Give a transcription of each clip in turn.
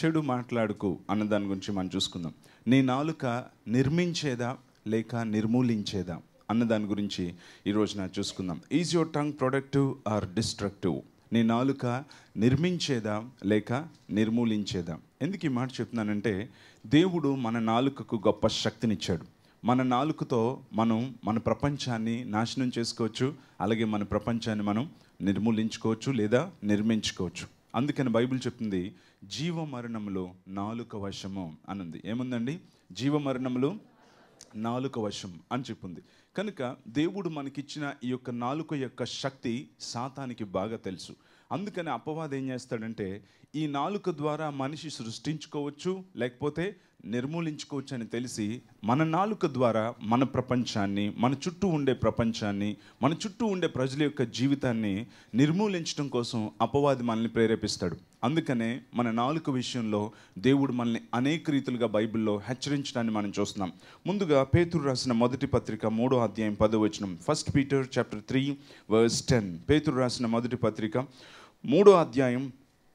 చెడు మాట్లాడుకు అన్న దాని గురించి మనం చూసుకుందాం నీ నాలుక నిర్మించేదా లేక నిర్మూలించేదా అన్న దాని గురించి ఈ రోజున చూసుకుందాం is your tongue productive or destructive నీ నాలుక నిర్మించేదా లేక నిర్మూలించేదా ఎందుకు ఈ మాట చెప్తున్నానంటే దేవుడు మన నాలుకకు గొప్ప శక్తినిచ్చాడు మన నాలుకతో మనం మన ప్రపంచాన్ని నాశనం చేసుకోవచ్చు అలాగే మన ప్రపంచాన్ని మనం నిర్మూలించుకోవచ్చు లేదా నిర్మించుకోవచ్చు అందుకని బైబిల్ చెప్తుంది జీవ మరణములో నాలుక వశము అనుంది ఏముందండి జీవ మరణములు నాలుక వశం అని చెప్పింది కనుక దేవుడు మనకిచ్చిన ఈ యొక్క నాలుక యొక్క శక్తి సాతానికి బాగా తెలుసు అందుకని అపవాదం ఏం చేస్తాడంటే ఈ నాలుక ద్వారా మనిషి సృష్టించుకోవచ్చు లేకపోతే నిర్మూలించుకోవచ్చు అని తెలిసి మన నాలుక ద్వారా మన ప్రపంచాన్ని మన చుట్టూ ఉండే ప్రపంచాన్ని మన చుట్టూ ఉండే ప్రజల యొక్క జీవితాన్ని నిర్మూలించడం కోసం అపవాది మనల్ని ప్రేరేపిస్తాడు అందుకనే మన నాలుక విషయంలో దేవుడు మనల్ని అనేక రీతులుగా బైబిల్లో హెచ్చరించడాన్ని మనం చూస్తున్నాం ముందుగా పేతురు రాసిన మొదటి పత్రిక మూడో అధ్యాయం పదో వచనం first Peter chapter three verse ten పేతురు రాసిన మొదటి పత్రిక మూడో అధ్యాయం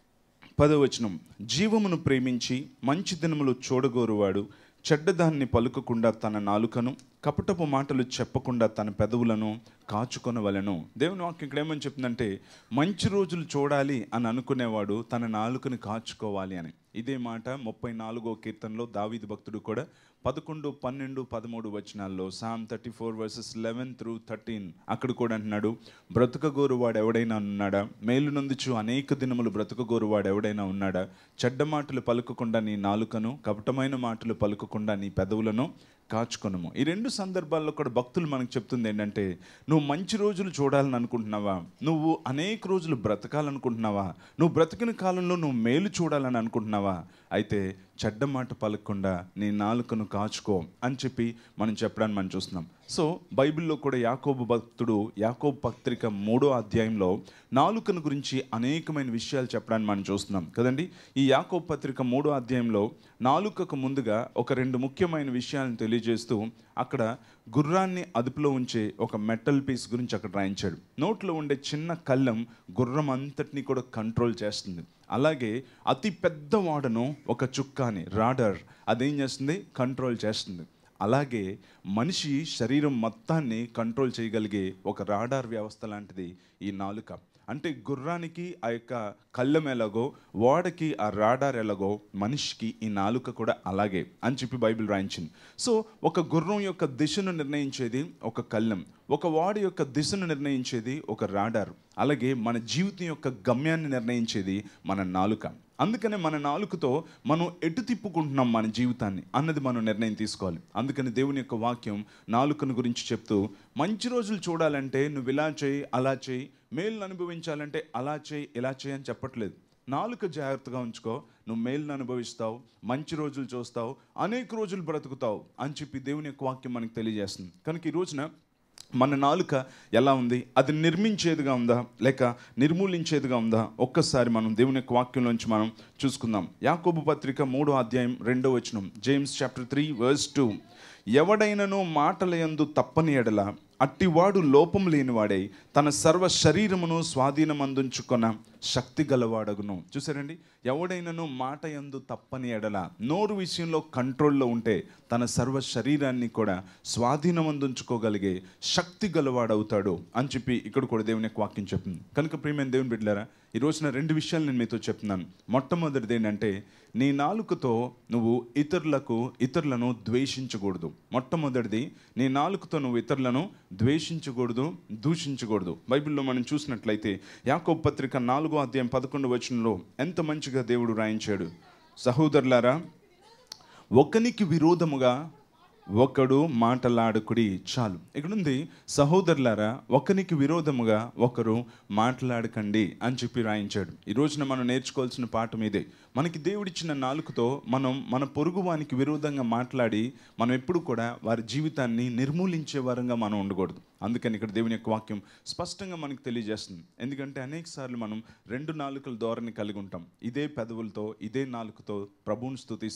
పదవచనం జీవమును ప్రేమించి మంచి దినములు చూడగోరువాడు చెడ్డదాన్ని పలుకకుండా తన నాలుకను కపటపు మాటలు చెప్పకుండా తన పెదవులను కాచుకొనవలను దేవుని వాక్యం ఇక్కడ ఏమని చెప్తుందంటే మంచి రోజులు చూడాలి అని అనుకునేవాడు తన నాలుకను కాచుకోవాలి అని ఇదే మాట ముప్పై నాలుగో కీర్తనలో దావీదు భక్తుడు కూడా పదకొండు పన్నెండు పదమూడు వచనాల్లో Psalm thirty four verses eleven through thirteen అక్కడ కూడా అంటున్నాడు బ్రతుకగోరు వాడు ఎవడైనా ఉన్నాడా మేలు నొందుచు అనేక దినములు బ్రతుకగోరు వాడు ఎవడైనా ఉన్నాడా చెడ్డ మాటలు పలుకకుండా నీ నాలుకను కపటమైన మాటలు పలుకకుండా నీ పెదవులను కాచుకొనము ఈ రెండు సందర్భాల్లో కూడా భక్తులు మనకు చెప్తుంది ఏంటంటే నువ్వు మంచి రోజులు చూడాలని అనుకుంటున్నావా నువ్వు అనేక రోజులు బ్రతకాలనుకుంటున్నావా నువ్వు బ్రతికిన కాలంలో నువ్వు మేలు చూడాలని అనుకుంటున్నావా అయితే చెడ్డ మాట పలకకుండా నీ నాలుకను కాచుకో అని చెప్పి మనం చెప్పడానికి మనం చూస్తున్నాం సో బైబిల్లో కూడా యాకోబు భక్తుడు యాకోబు పత్రిక మూడో అధ్యాయంలో నాలుకను గురించి అనేకమైన విషయాలు చెప్పడానికి మనం చూస్తున్నాం కదండి ఈ యాకోబు పత్రిక మూడో అధ్యాయంలో నాలుకకు ముందుగా ఒక రెండు ముఖ్యమైన విషయాలను తెలియజేస్తూ అక్కడ గుర్రాన్ని అదుపులో ఉంచే ఒక మెటల్ పీస్ గురించి అక్కడ రాయించాడు నోట్లో ఉండే చిన్న కళ్ళం గుర్రం అంతటిని కూడా కంట్రోల్ చేస్తుంది అలాగే అతి పెద్ద వాడను ఒక చుక్కాని రాడర్ అదేం చేస్తుంది కంట్రోల్ చేస్తుంది అలాగే మనిషి శరీరం మొత్తాన్ని కంట్రోల్ చేయగలిగే ఒక రాడార్ వ్యవస్థ లాంటిది ఈ నాలుక అంటే గుర్రానికి ఆ యొక్క కళ్ళం ఎలాగో వాడకి ఆ రాడార్ ఎలాగో మనిషికి ఈ నాలుక కూడా అలాగే అని చెప్పి బైబిల్ రాయించింది సో ఒక గుర్రం యొక్క దిశను నిర్ణయించేది ఒక కళ్ళం ఒక వాడి యొక్క దిశను నిర్ణయించేది ఒక రాడార్ అలాగే మన జీవితం యొక్క గమ్యాన్ని నిర్ణయించేది మన నాలుక అందుకనే మన నాలుకతో మనం ఎటు తిప్పుకుంటున్నాం మన జీవితాన్ని అన్నది మనం నిర్ణయం తీసుకోవాలి అందుకని దేవుని యొక్క వాక్యం నాలుకను గురించి చెప్తూ మంచి రోజులు చూడాలంటే నువ్వు ఇలా చేయి అలా చేయి మేలును అనుభవించాలంటే అలా చేయి ఇలా చేయి అని చెప్పట్లేదు నాలుక జాగ్రత్తగా ఉంచుకో నువ్వు మేలును అనుభవిస్తావు మంచి రోజులు చూస్తావు అనేక రోజులు బ్రతుకుతావు అని చెప్పి దేవుని యొక్క వాక్యం మనకు తెలియజేస్తుంది కనుక ఈ రోజున మన నాలుక ఎలా ఉంది అది నిర్మించేదిగా ఉందా లేక నిర్మూలించేదిగా ఉందా ఒక్కసారి మనం దేవుని యొక్క వాక్యంలోంచి మనం చూసుకుందాం యాకోబు పత్రిక మూడో అధ్యాయం రెండో వచనం James chapter three verse two ఎవడైనను మాటల యందు తప్పని ఎడల అట్టివాడు లోపం లేనివాడై తన సర్వ శరీరమును స్వాధీనమందుంచుకొన శక్తి గలవాడగును చూసారండి ఎవడైనను మాట యందు తప్పని ఎడల నోరు విషయంలో కంట్రోల్లో ఉంటే తన సర్వ శరీరాన్ని కూడా స్వాధీనమందుంచుకోగలిగే శక్తి గలవాడవుతాడు అని చెప్పి ఇక్కడ కూడా దేవుని యొక్క వాక్యం చెప్తుంది కనుక ప్రియమైన దేవుని బిడ్డలారా ఈ రోజున రెండు విషయాలు నేను మీతో చెప్తున్నాను మొట్టమొదటిది ఏంటంటే నీ నాలుకతో నువ్వు ఇతరులకు ఇతరులను ద్వేషించకూడదు మొట్టమొదటిది నీ నాలుకతో నువ్వు ఇతరులను ద్వేషించకూడదు దూషించకూడదు బైబిల్లో మనం చూసినట్లయితే యాకోబ్ పత్రిక నాలుగో అధ్యాయం పదకొండు వచనంలో ఎంత మంచిగా దేవుడు రాయించాడు సహోదరులారా ఒకనికి విరోధముగా ఒకడు మాటలాడుకుడి చాలు ఇక్కడ ఉంది సహోదరులారా ఒకరికి విరోధముగా ఒకరు మాట్లాడకండి అని చెప్పి రాయించాడు ఈ రోజున మనం నేర్చుకోవాల్సిన పాఠం ఇదే మనకి దేవుడిచ్చిన నాలుకతో మనం మన పొరుగు వానికి విరోధంగా మాట్లాడి మనం ఎప్పుడు కూడా వారి జీవితాన్ని నిర్మూలించే వారంగా మనం ఉండకూడదు అందుకని ఇక్కడ దేవుని యొక్క వాక్యం స్పష్టంగా మనకు తెలియజేస్తుంది ఎందుకంటే అనేక సార్లు మనం రెండు నాలుకల ధోరణి కలిగి ఉంటాం ఇదే పెదవులతో ఇదే నాలుకతో ప్రభువుని స్తుతిస్తాం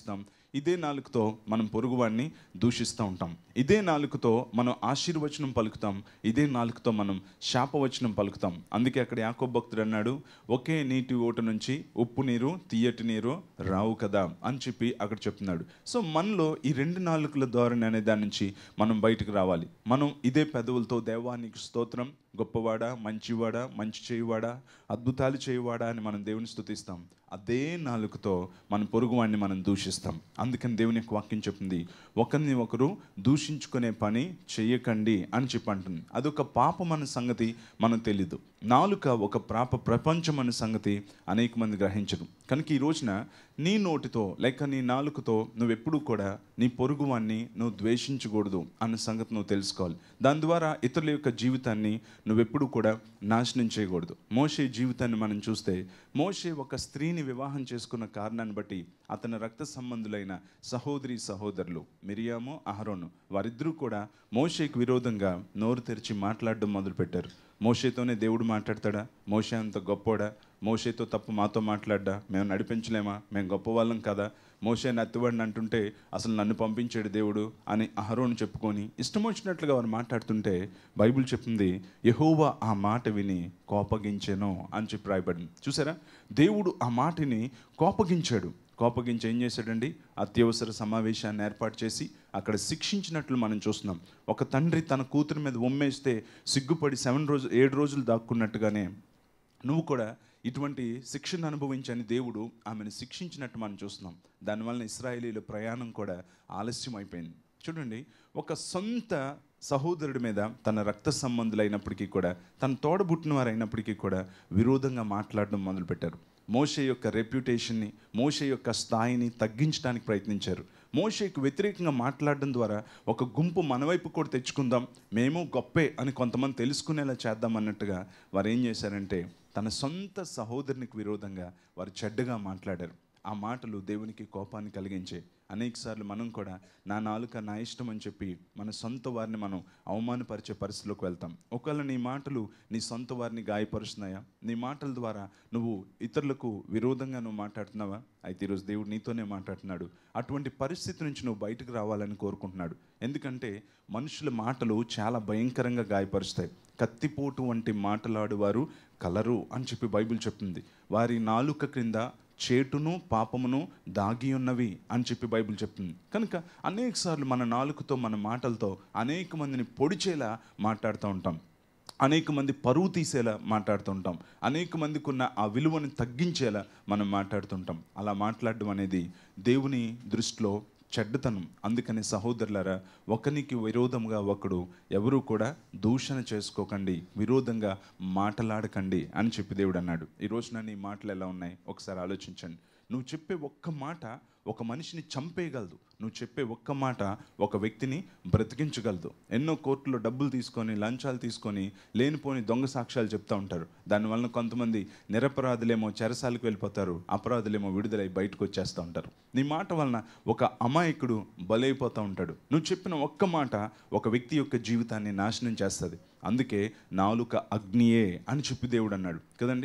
ఇదే నాలుకతో మనం పొరుగువాడిని దూషిస్తూ ఉంటాం ఇదే నాలుకతో మనం ఆశీర్వచనం పలుకుతాం ఇదే నాలుకతో మనం శాపవచనం పలుకుతాం అందుకే అక్కడ యాకో భక్తుడు అన్నాడు ఒకే నీటి ఓట నుంచి ఉప్పు నీరు తీయటి నీరు రావు కదా అని చెప్పి అక్కడ చెప్తున్నాడు సో మనలో ఈ రెండు నాలుకల ధోరణి అనే దాని నుంచి మనం బయటకు రావాలి మనం ఇదే పెదవులతో దేవానికి స్తోత్రం గొప్పవాడా మంచివాడా మంచి చేయువాడా అద్భుతాలు చేయువాడా అని మనం దేవుని స్తుతిస్తాం అదే నాలుకతో మన పొరుగువాడిని మనం దూషిస్తాం అందుకని దేవుని యొక్క వాక్యం చెప్తుంది ఒకరిని ఒకరు దూషించుకునే పని చెయ్యకండి అని చెప్పి అంటుంది అదొక పాపం అనే సంగతి మనకు తెలీదు నాలుక ఒక పాప ప్రపంచం అనే సంగతి అనేక మంది గ్రహించరు కనుక ఈ రోజున నీ నోటితో లేక నీ నాలుకతో నువ్వు ఎప్పుడూ కూడా నీ పొరుగువాన్ని నువ్వు ద్వేషించకూడదు అన్న సంగతి నువ్వు తెలుసుకోవాలి దాని ద్వారా ఇతరుల యొక్క జీవితాన్ని నువ్వెప్పుడు కూడా నాశనం చేయకూడదు మోషే జీవితాన్ని మనం చూస్తే మోషే ఒక స్త్రీని వివాహం చేసుకున్న కారణాన్ని బట్టి అతని రక్త సంబంధులైన సహోదరి సహోదరులు మిరియాము అహరోను వారిద్దరూ కూడా మోషేకి విరోధంగా నోరు తెరిచి మాట్లాడడం మొదలుపెట్టారు మోషేతోనే దేవుడు మాట్లాడతాడా మోషే అంత గొప్పోడా మోషేతో తప్పు మాతో మాట్లాడ్డా మేము నడిపించలేమా మేము గొప్పవాళ్ళం కదా మోషే నత్తివాడిని అంటుంటే అసలు నన్ను పంపించాడు దేవుడు అని అహరోను చెప్పుకొని ఇష్టం వచ్చినట్లుగా వారు మాట్లాడుతుంటే బైబిల్ చెప్తుంది యహోవా ఆ మాట విని కోపగించెను అని చెప్పి రాయబడింది చూసారా దేవుడు ఆ మాటని కోపగించాడు కోపగించి ఏం చేశాడండి అత్యవసర సమావేశాన్ని ఏర్పాటు చేసి అక్కడ శిక్షించినట్లు మనం చూస్తున్నాం ఒక తండ్రి తన కూతురి మీద ఉమ్మేస్తే సిగ్గుపడి సెవెన్ రోజు ఏడు రోజులు దాక్కున్నట్టుగానే నువ్వు కూడా ఇటువంటి శిక్షను అనుభవించని దేవుడు ఆమెను శిక్షించినట్టు మనం చూస్తున్నాం దానివల్ల ఇస్రాయేలీల ప్రయాణం కూడా ఆలస్యం అయిపోయింది చూడండి ఒక సొంత సహోదరుడి మీద తన రక్త సంబంధులైనప్పటికీ కూడా తన తోడబుట్టిన వారు అయినప్పటికీ కూడా విరోధంగా మాట్లాడడం మొదలుపెట్టారు మోషే యొక్క రెప్యుటేషన్ని మోషే యొక్క స్థాయిని తగ్గించడానికి ప్రయత్నించారు మోషేకు వ్యతిరేకంగా మాట్లాడడం ద్వారా ఒక గుంపు మన వైపు కూడా తెచ్చుకుందాం మేము గొప్పే అని కొంతమంది తెలుసుకునేలా చేద్దాం అన్నట్టుగా వారు ఏం చేశారంటే తన సొంత సహోదరునికి విరోధంగా వారు చెడ్డగా మాట్లాడారు ఆ మాటలు దేవునికి కోపాన్ని కలిగించే అనేకసార్లు మనం కూడా నా నాలుక నా ఇష్టం అని చెప్పి మన సొంత వారిని మనం అవమానపరిచే పరిస్థితిలోకి వెళ్తాం ఒకవేళ నీ మాటలు నీ సొంత వారిని గాయపరుస్తున్నాయా నీ మాటల ద్వారా నువ్వు ఇతరులకు విరోధంగా నువ్వు మాట్లాడుతున్నావా అయితే ఈరోజు దేవుడు నీతోనే మాట్లాడుతున్నాడు అటువంటి పరిస్థితి నుంచి నువ్వు బయటకు రావాలని కోరుకుంటున్నాడు ఎందుకంటే మనుషుల మాటలు చాలా భయంకరంగా గాయపరుస్తాయి కత్తిపోటు వంటి మాటలాడువారు కలరు అని చెప్పి బైబిల్ చెప్తుంది వారి నాలుక క్రింద చేటును పాపమును దాగి ఉన్నవి అని చెప్పి బైబిల్ చెప్తుంది కనుక అనేక సార్లు మన నాలుకతో మన మాటలతో అనేక మందిని పొడిచేలా మాట్లాడుతూ ఉంటాం అనేక మంది పరువు తీసేలా మాట్లాడుతూ ఉంటాం అనేక మందికి ఉన్న ఆ విలువని తగ్గించేలా మనం మాట్లాడుతుంటాం అలా మాట్లాడడం అనేది దేవుని దృష్టిలో చెడ్డతనం అందుకని సహోదరులారా ఒకనికి విరోధంగా ఒకడు ఎవరూ కూడా దూషణ చేసుకోకండి విరోధంగా మాటలాడకండి అని చెప్పి దేవుడు అన్నాడు ఈ రోజున నీ మాటలు ఎలా ఉన్నాయి ఒకసారి ఆలోచించండి నువ్వు చెప్పే ఒక్క మాట ఒక మనిషిని చంపేయగలదు నువ్వు చెప్పే ఒక్క మాట ఒక వ్యక్తిని బ్రతికించగలదు ఎన్నో కోర్టులో డబ్బులు తీసుకొని లంచాలు తీసుకొని లేనిపోని దొంగ సాక్ష్యాలు చెప్తూ ఉంటారు దానివల్ల కొంతమంది నిరపరాధులేమో చెరసాలకు వెళ్ళిపోతారు అపరాధులేమో విడుదలై బయటకు వచ్చేస్తూ ఉంటారు నీ మాట వలన ఒక అమాయకుడు బలైపోతూ ఉంటాడు నువ్వు చెప్పిన ఒక్క మాట ఒక వ్యక్తి యొక్క జీవితాన్ని నాశనం చేస్తుంది అందుకే నాలుక అగ్నియే అని చెప్పి దేవుడు అన్నాడు కదండి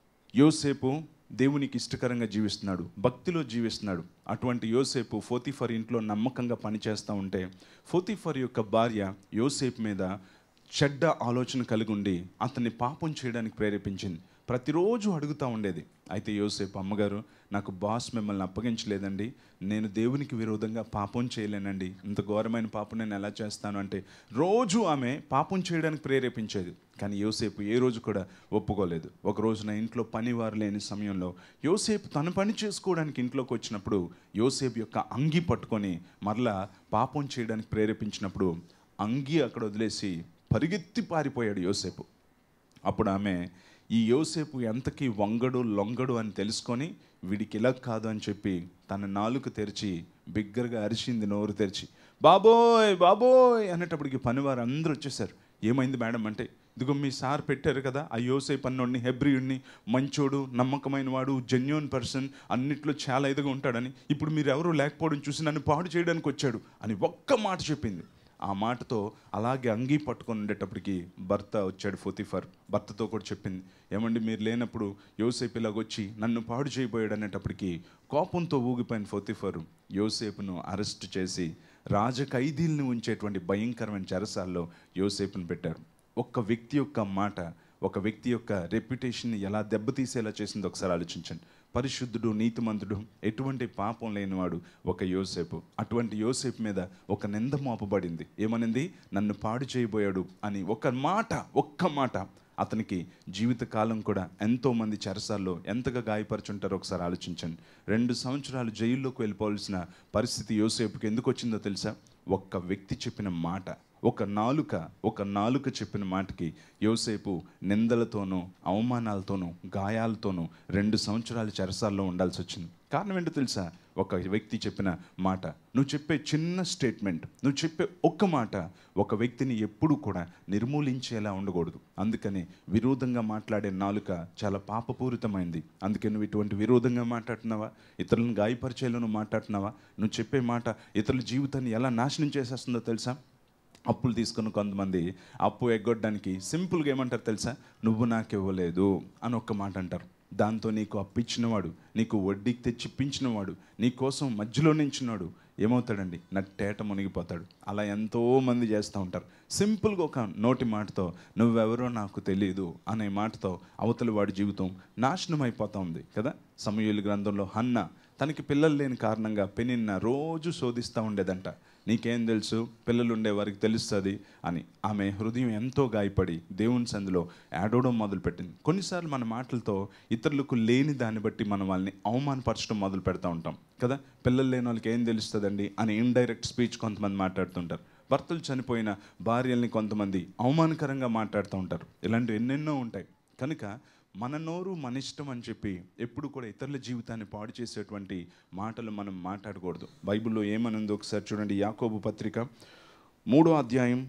యోసేపు దేవునికి ఇష్టకరంగా జీవిస్తున్నాడు భక్తిలో జీవిస్తున్నాడు అటువంటి యోసేపు ఫోతిఫర్ ఇంట్లో నమ్మకంగా పనిచేస్తూ ఉంటే ఫోతిఫర్ యొక్క భార్య యోసేపు మీద చెడ్డ ఆలోచన కలిగి ఉండి అతన్ని పాపం చేయడానికి ప్రేరేపించింది ప్రతిరోజు అడుగుతూ ఉండేది అయితే యోసేపు అమ్మగారు నాకు బాస్ మిమ్మల్ని అప్పగించలేదండి నేను దేవునికి విరోధంగా పాపం చేయలేనండి ఇంత ఘోరమైన పాపం నేను ఎలా చేస్తాను అంటే రోజు ఆమె పాపం చేయడానికి ప్రేరేపించేది కానీ యోసేపు ఏ రోజు కూడా ఒప్పుకోలేదు ఒక రోజున ఇంట్లో పనివారు లేని సమయంలో యోసేపు తన పని చేసుకోవడానికి ఇంట్లోకి వచ్చినప్పుడు యోసేపు యొక్క అంగి పట్టుకొని మరలా పాపం చేయడానికి ప్రేరేపించినప్పుడు అంగి అక్కడ వదిలేసి పరిగెత్తి పారిపోయాడు యోసేపు అప్పుడు ఆమె ఈ యోసేపు ఎంతకి వంగడు లొంగడు అని తెలుసుకొని వీడికి ఇలా కాదు అని చెప్పి తన నాలుక తెరిచి బిగ్గరగా అరిచింది నోరు తెరిచి బాబోయ్ బాబోయ్ అనేటప్పటికి పనివారు అందరూ వచ్చేసారు ఏమైంది మేడం అంటే ఇదిగో మీ సార్ పెట్టారు కదా ఆ యోసేపు అన్నోడిని హెబ్రియుడిని మంచోడు నమ్మకమైన వాడు జెన్యున్ పర్సన్ అన్నిట్లో చాలా ఇదిగా ఉంటాడని ఇప్పుడు మీరు ఎవరు లేకపోవడం చూసి నన్ను పాడు చేయడానికి వచ్చాడు అని ఒక్క మాట చెప్పింది ఆ మాటతో అలాగే అంగీ పట్టుకొని ఉండేటప్పటికి భర్త వచ్చాడు ఫోతిఫర్ భర్తతో కూడా చెప్పింది ఏమండి మీరు లేనప్పుడు యోసేపు ఇలాగొచ్చి నన్ను పాడు చేయబోయాడు అనేటప్పటికి కోపంతో ఊగిపోయిన ఫోతిఫర్ యోసేపును అరెస్ట్ చేసి రాజ ఖైదీల్ని ఉంచేటువంటి భయంకరమైన చెరసాల్లో యోసేపును పెట్టారు ఒక్క వ్యక్తి యొక్క మాట ఒక వ్యక్తి యొక్క రెప్యుటేషన్ని ఎలా దెబ్బతీసేలా చేసిందో ఒకసారి ఆలోచించండి పరిశుద్ధుడు నీతిమంతుడు ఎటువంటి పాపం లేనివాడు ఒక యోసేపు అటువంటి యోసేపు మీద ఒక నింద మోపబడింది ఏమనింది నన్ను పాడు చేయబోయాడు అని ఒక మాట ఒక్క మాట అతనికి జీవితకాలం కూడా ఎంతో మంది చెరసాల్లో ఎంతగా గాయపరుచుంటారో ఒకసారి ఆలోచించండి రెండు సంవత్సరాలు జైల్లోకి వెళ్ళిపోవాల్సిన పరిస్థితి యోసేపుకి ఎందుకు వచ్చిందో తెలుసా ఒక్క వ్యక్తి చెప్పిన మాట ఒక నాలుక ఒక నాలుక చెప్పిన మాటకి యోసేపు నిందలతోనూ అవమానాలతోనూ గాయాలతోనూ రెండు సంవత్సరాలు చెరసాల్లో ఉండాల్సి వచ్చింది కారణం ఏంటో తెలుసా ఒక వ్యక్తి చెప్పిన మాట నువ్వు చెప్పే చిన్న స్టేట్మెంట్ నువ్వు చెప్పే ఒక్క మాట ఒక వ్యక్తిని ఎప్పుడూ కూడా నిర్మూలించేలా ఉండకూడదు అందుకని విరోధంగా మాట్లాడే నాలుక చాలా పాపపూరితమైంది అందుకే నువ్వు ఇటువంటి విరోధంగా మాట్లాడుతున్నావా ఇతరులను గాయపరిచేలా నువ్వు మాట్లాడుతున్నావా నువ్వు చెప్పే మాట ఇతరుల జీవితాన్ని ఎలా నాశనం చేసేస్తుందో తెలుసా అప్పులు తీసుకున్న కొంతమంది అప్పు ఎగ్గొట్టడానికి సింపుల్గా ఏమంటారు తెలుసా నువ్వు నాకు ఇవ్వలేదు అని ఒక్క మాట అంటారు దాంతో నీకు అప్పు ఇచ్చినవాడు నీకు వడ్డీకి తెచ్చిప్పించినవాడు నీ కోసం మధ్యలో నించున్నాడు ఏమవుతాడండి నట్టేట మునిగిపోతాడు అలా ఎంతో మంది చేస్తూ ఉంటారు సింపుల్గా ఒక నోటి మాటతో నువ్వెవరో నాకు తెలియదు అనే మాటతో అవతలి వాడి జీవితం నాశనం అయిపోతూ ఉంది కదా సమయుల గ్రంథంలో హన్న తనకి పిల్లలు లేని కారణంగా పెనిన్న రోజు శోధిస్తూ ఉండేదంట నీకేం తెలుసు పిల్లలు ఉండే వారికి తెలుస్తుంది అని ఆమె హృదయం ఎంతో గాయపడి దేవుని సందులో ఏడవడం మొదలుపెట్టింది కొన్నిసార్లు మన మాటలతో ఇతరులకు లేని దాన్ని బట్టి మనం వాళ్ళని అవమానపరచడం మొదలు పెడతా ఉంటాం కదా పిల్లలు లేని వాళ్ళకి ఏం తెలుస్తుందండి అని ఇండైరెక్ట్ స్పీచ్ కొంతమంది మాట్లాడుతుంటారు భర్తలు చనిపోయిన భార్యల్ని కొంతమంది అవమానకరంగా మాట్లాడుతూ ఉంటారు ఇలాంటివి ఎన్నెన్నో ఉంటాయి కనుక మన నోరు మన ఇష్టం అని చెప్పి ఎప్పుడు కూడా ఇతరుల జీవితాన్ని పాడు చేసేటువంటి మాటలు మనం మాట్లాడకూడదు బైబిల్లో ఏమనుందో ఒకసారి చూడండి యాకోబు పత్రిక మూడో అధ్యాయం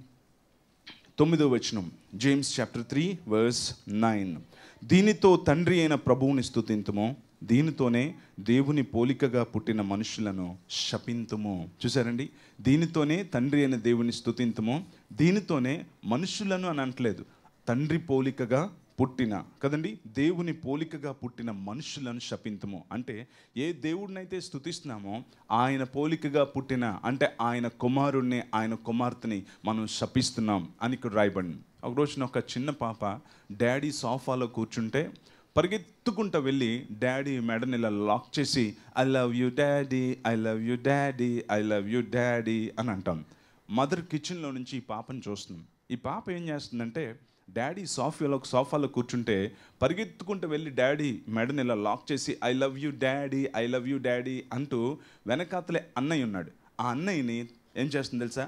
తొమ్మిదో వచనం James chapter three verse nine దీనితో తండ్రి అయిన ప్రభువుని స్తుతింతుము దీనితోనే దేవుని పోలికగా పుట్టిన మనుషులను శపింతుము చూసారండి దీనితోనే తండ్రి అయిన దేవుని స్తుతింతుము దీనితోనే మనుషులను అని అనట్లేదు తండ్రి పోలికగా పుట్టిన కదండి దేవుని పోలికగా పుట్టిన మనుషులను శపింతుము అంటే ఏ దేవుడినైతే స్థుతిస్తున్నామో ఆయన పోలికగా పుట్టిన అంటే ఆయన కుమారుణ్ణి ఆయన కుమార్తెని మనం శపిస్తున్నాం అని ఇక్కడ రాయబడింది ఒక రోజున ఒక చిన్న పాప డాడీ సోఫాలో కూర్చుంటే పరిగెత్తుకుంటూ వెళ్ళి డాడీ మెడని ఇలా లాక్ చేసి I love you daddy I love you daddy I love you daddy అని అంటాం మదర్ కిచెన్లో నుంచి ఈ పాపను చూస్తున్నాం ఈ పాప ఏం చేస్తుందంటే డాడీ సోఫాలో సోఫాలో కూర్చుంటే పరిగెత్తుకుంటూ వెళ్ళి డాడీ మెడని ఇలా లాక్ చేసి I love you daddy I love you daddy అంటూ వెనకాతలే అన్నయ్య ఉన్నాడు ఆ అన్నయ్యని ఏం చేస్తుంది తెలుసా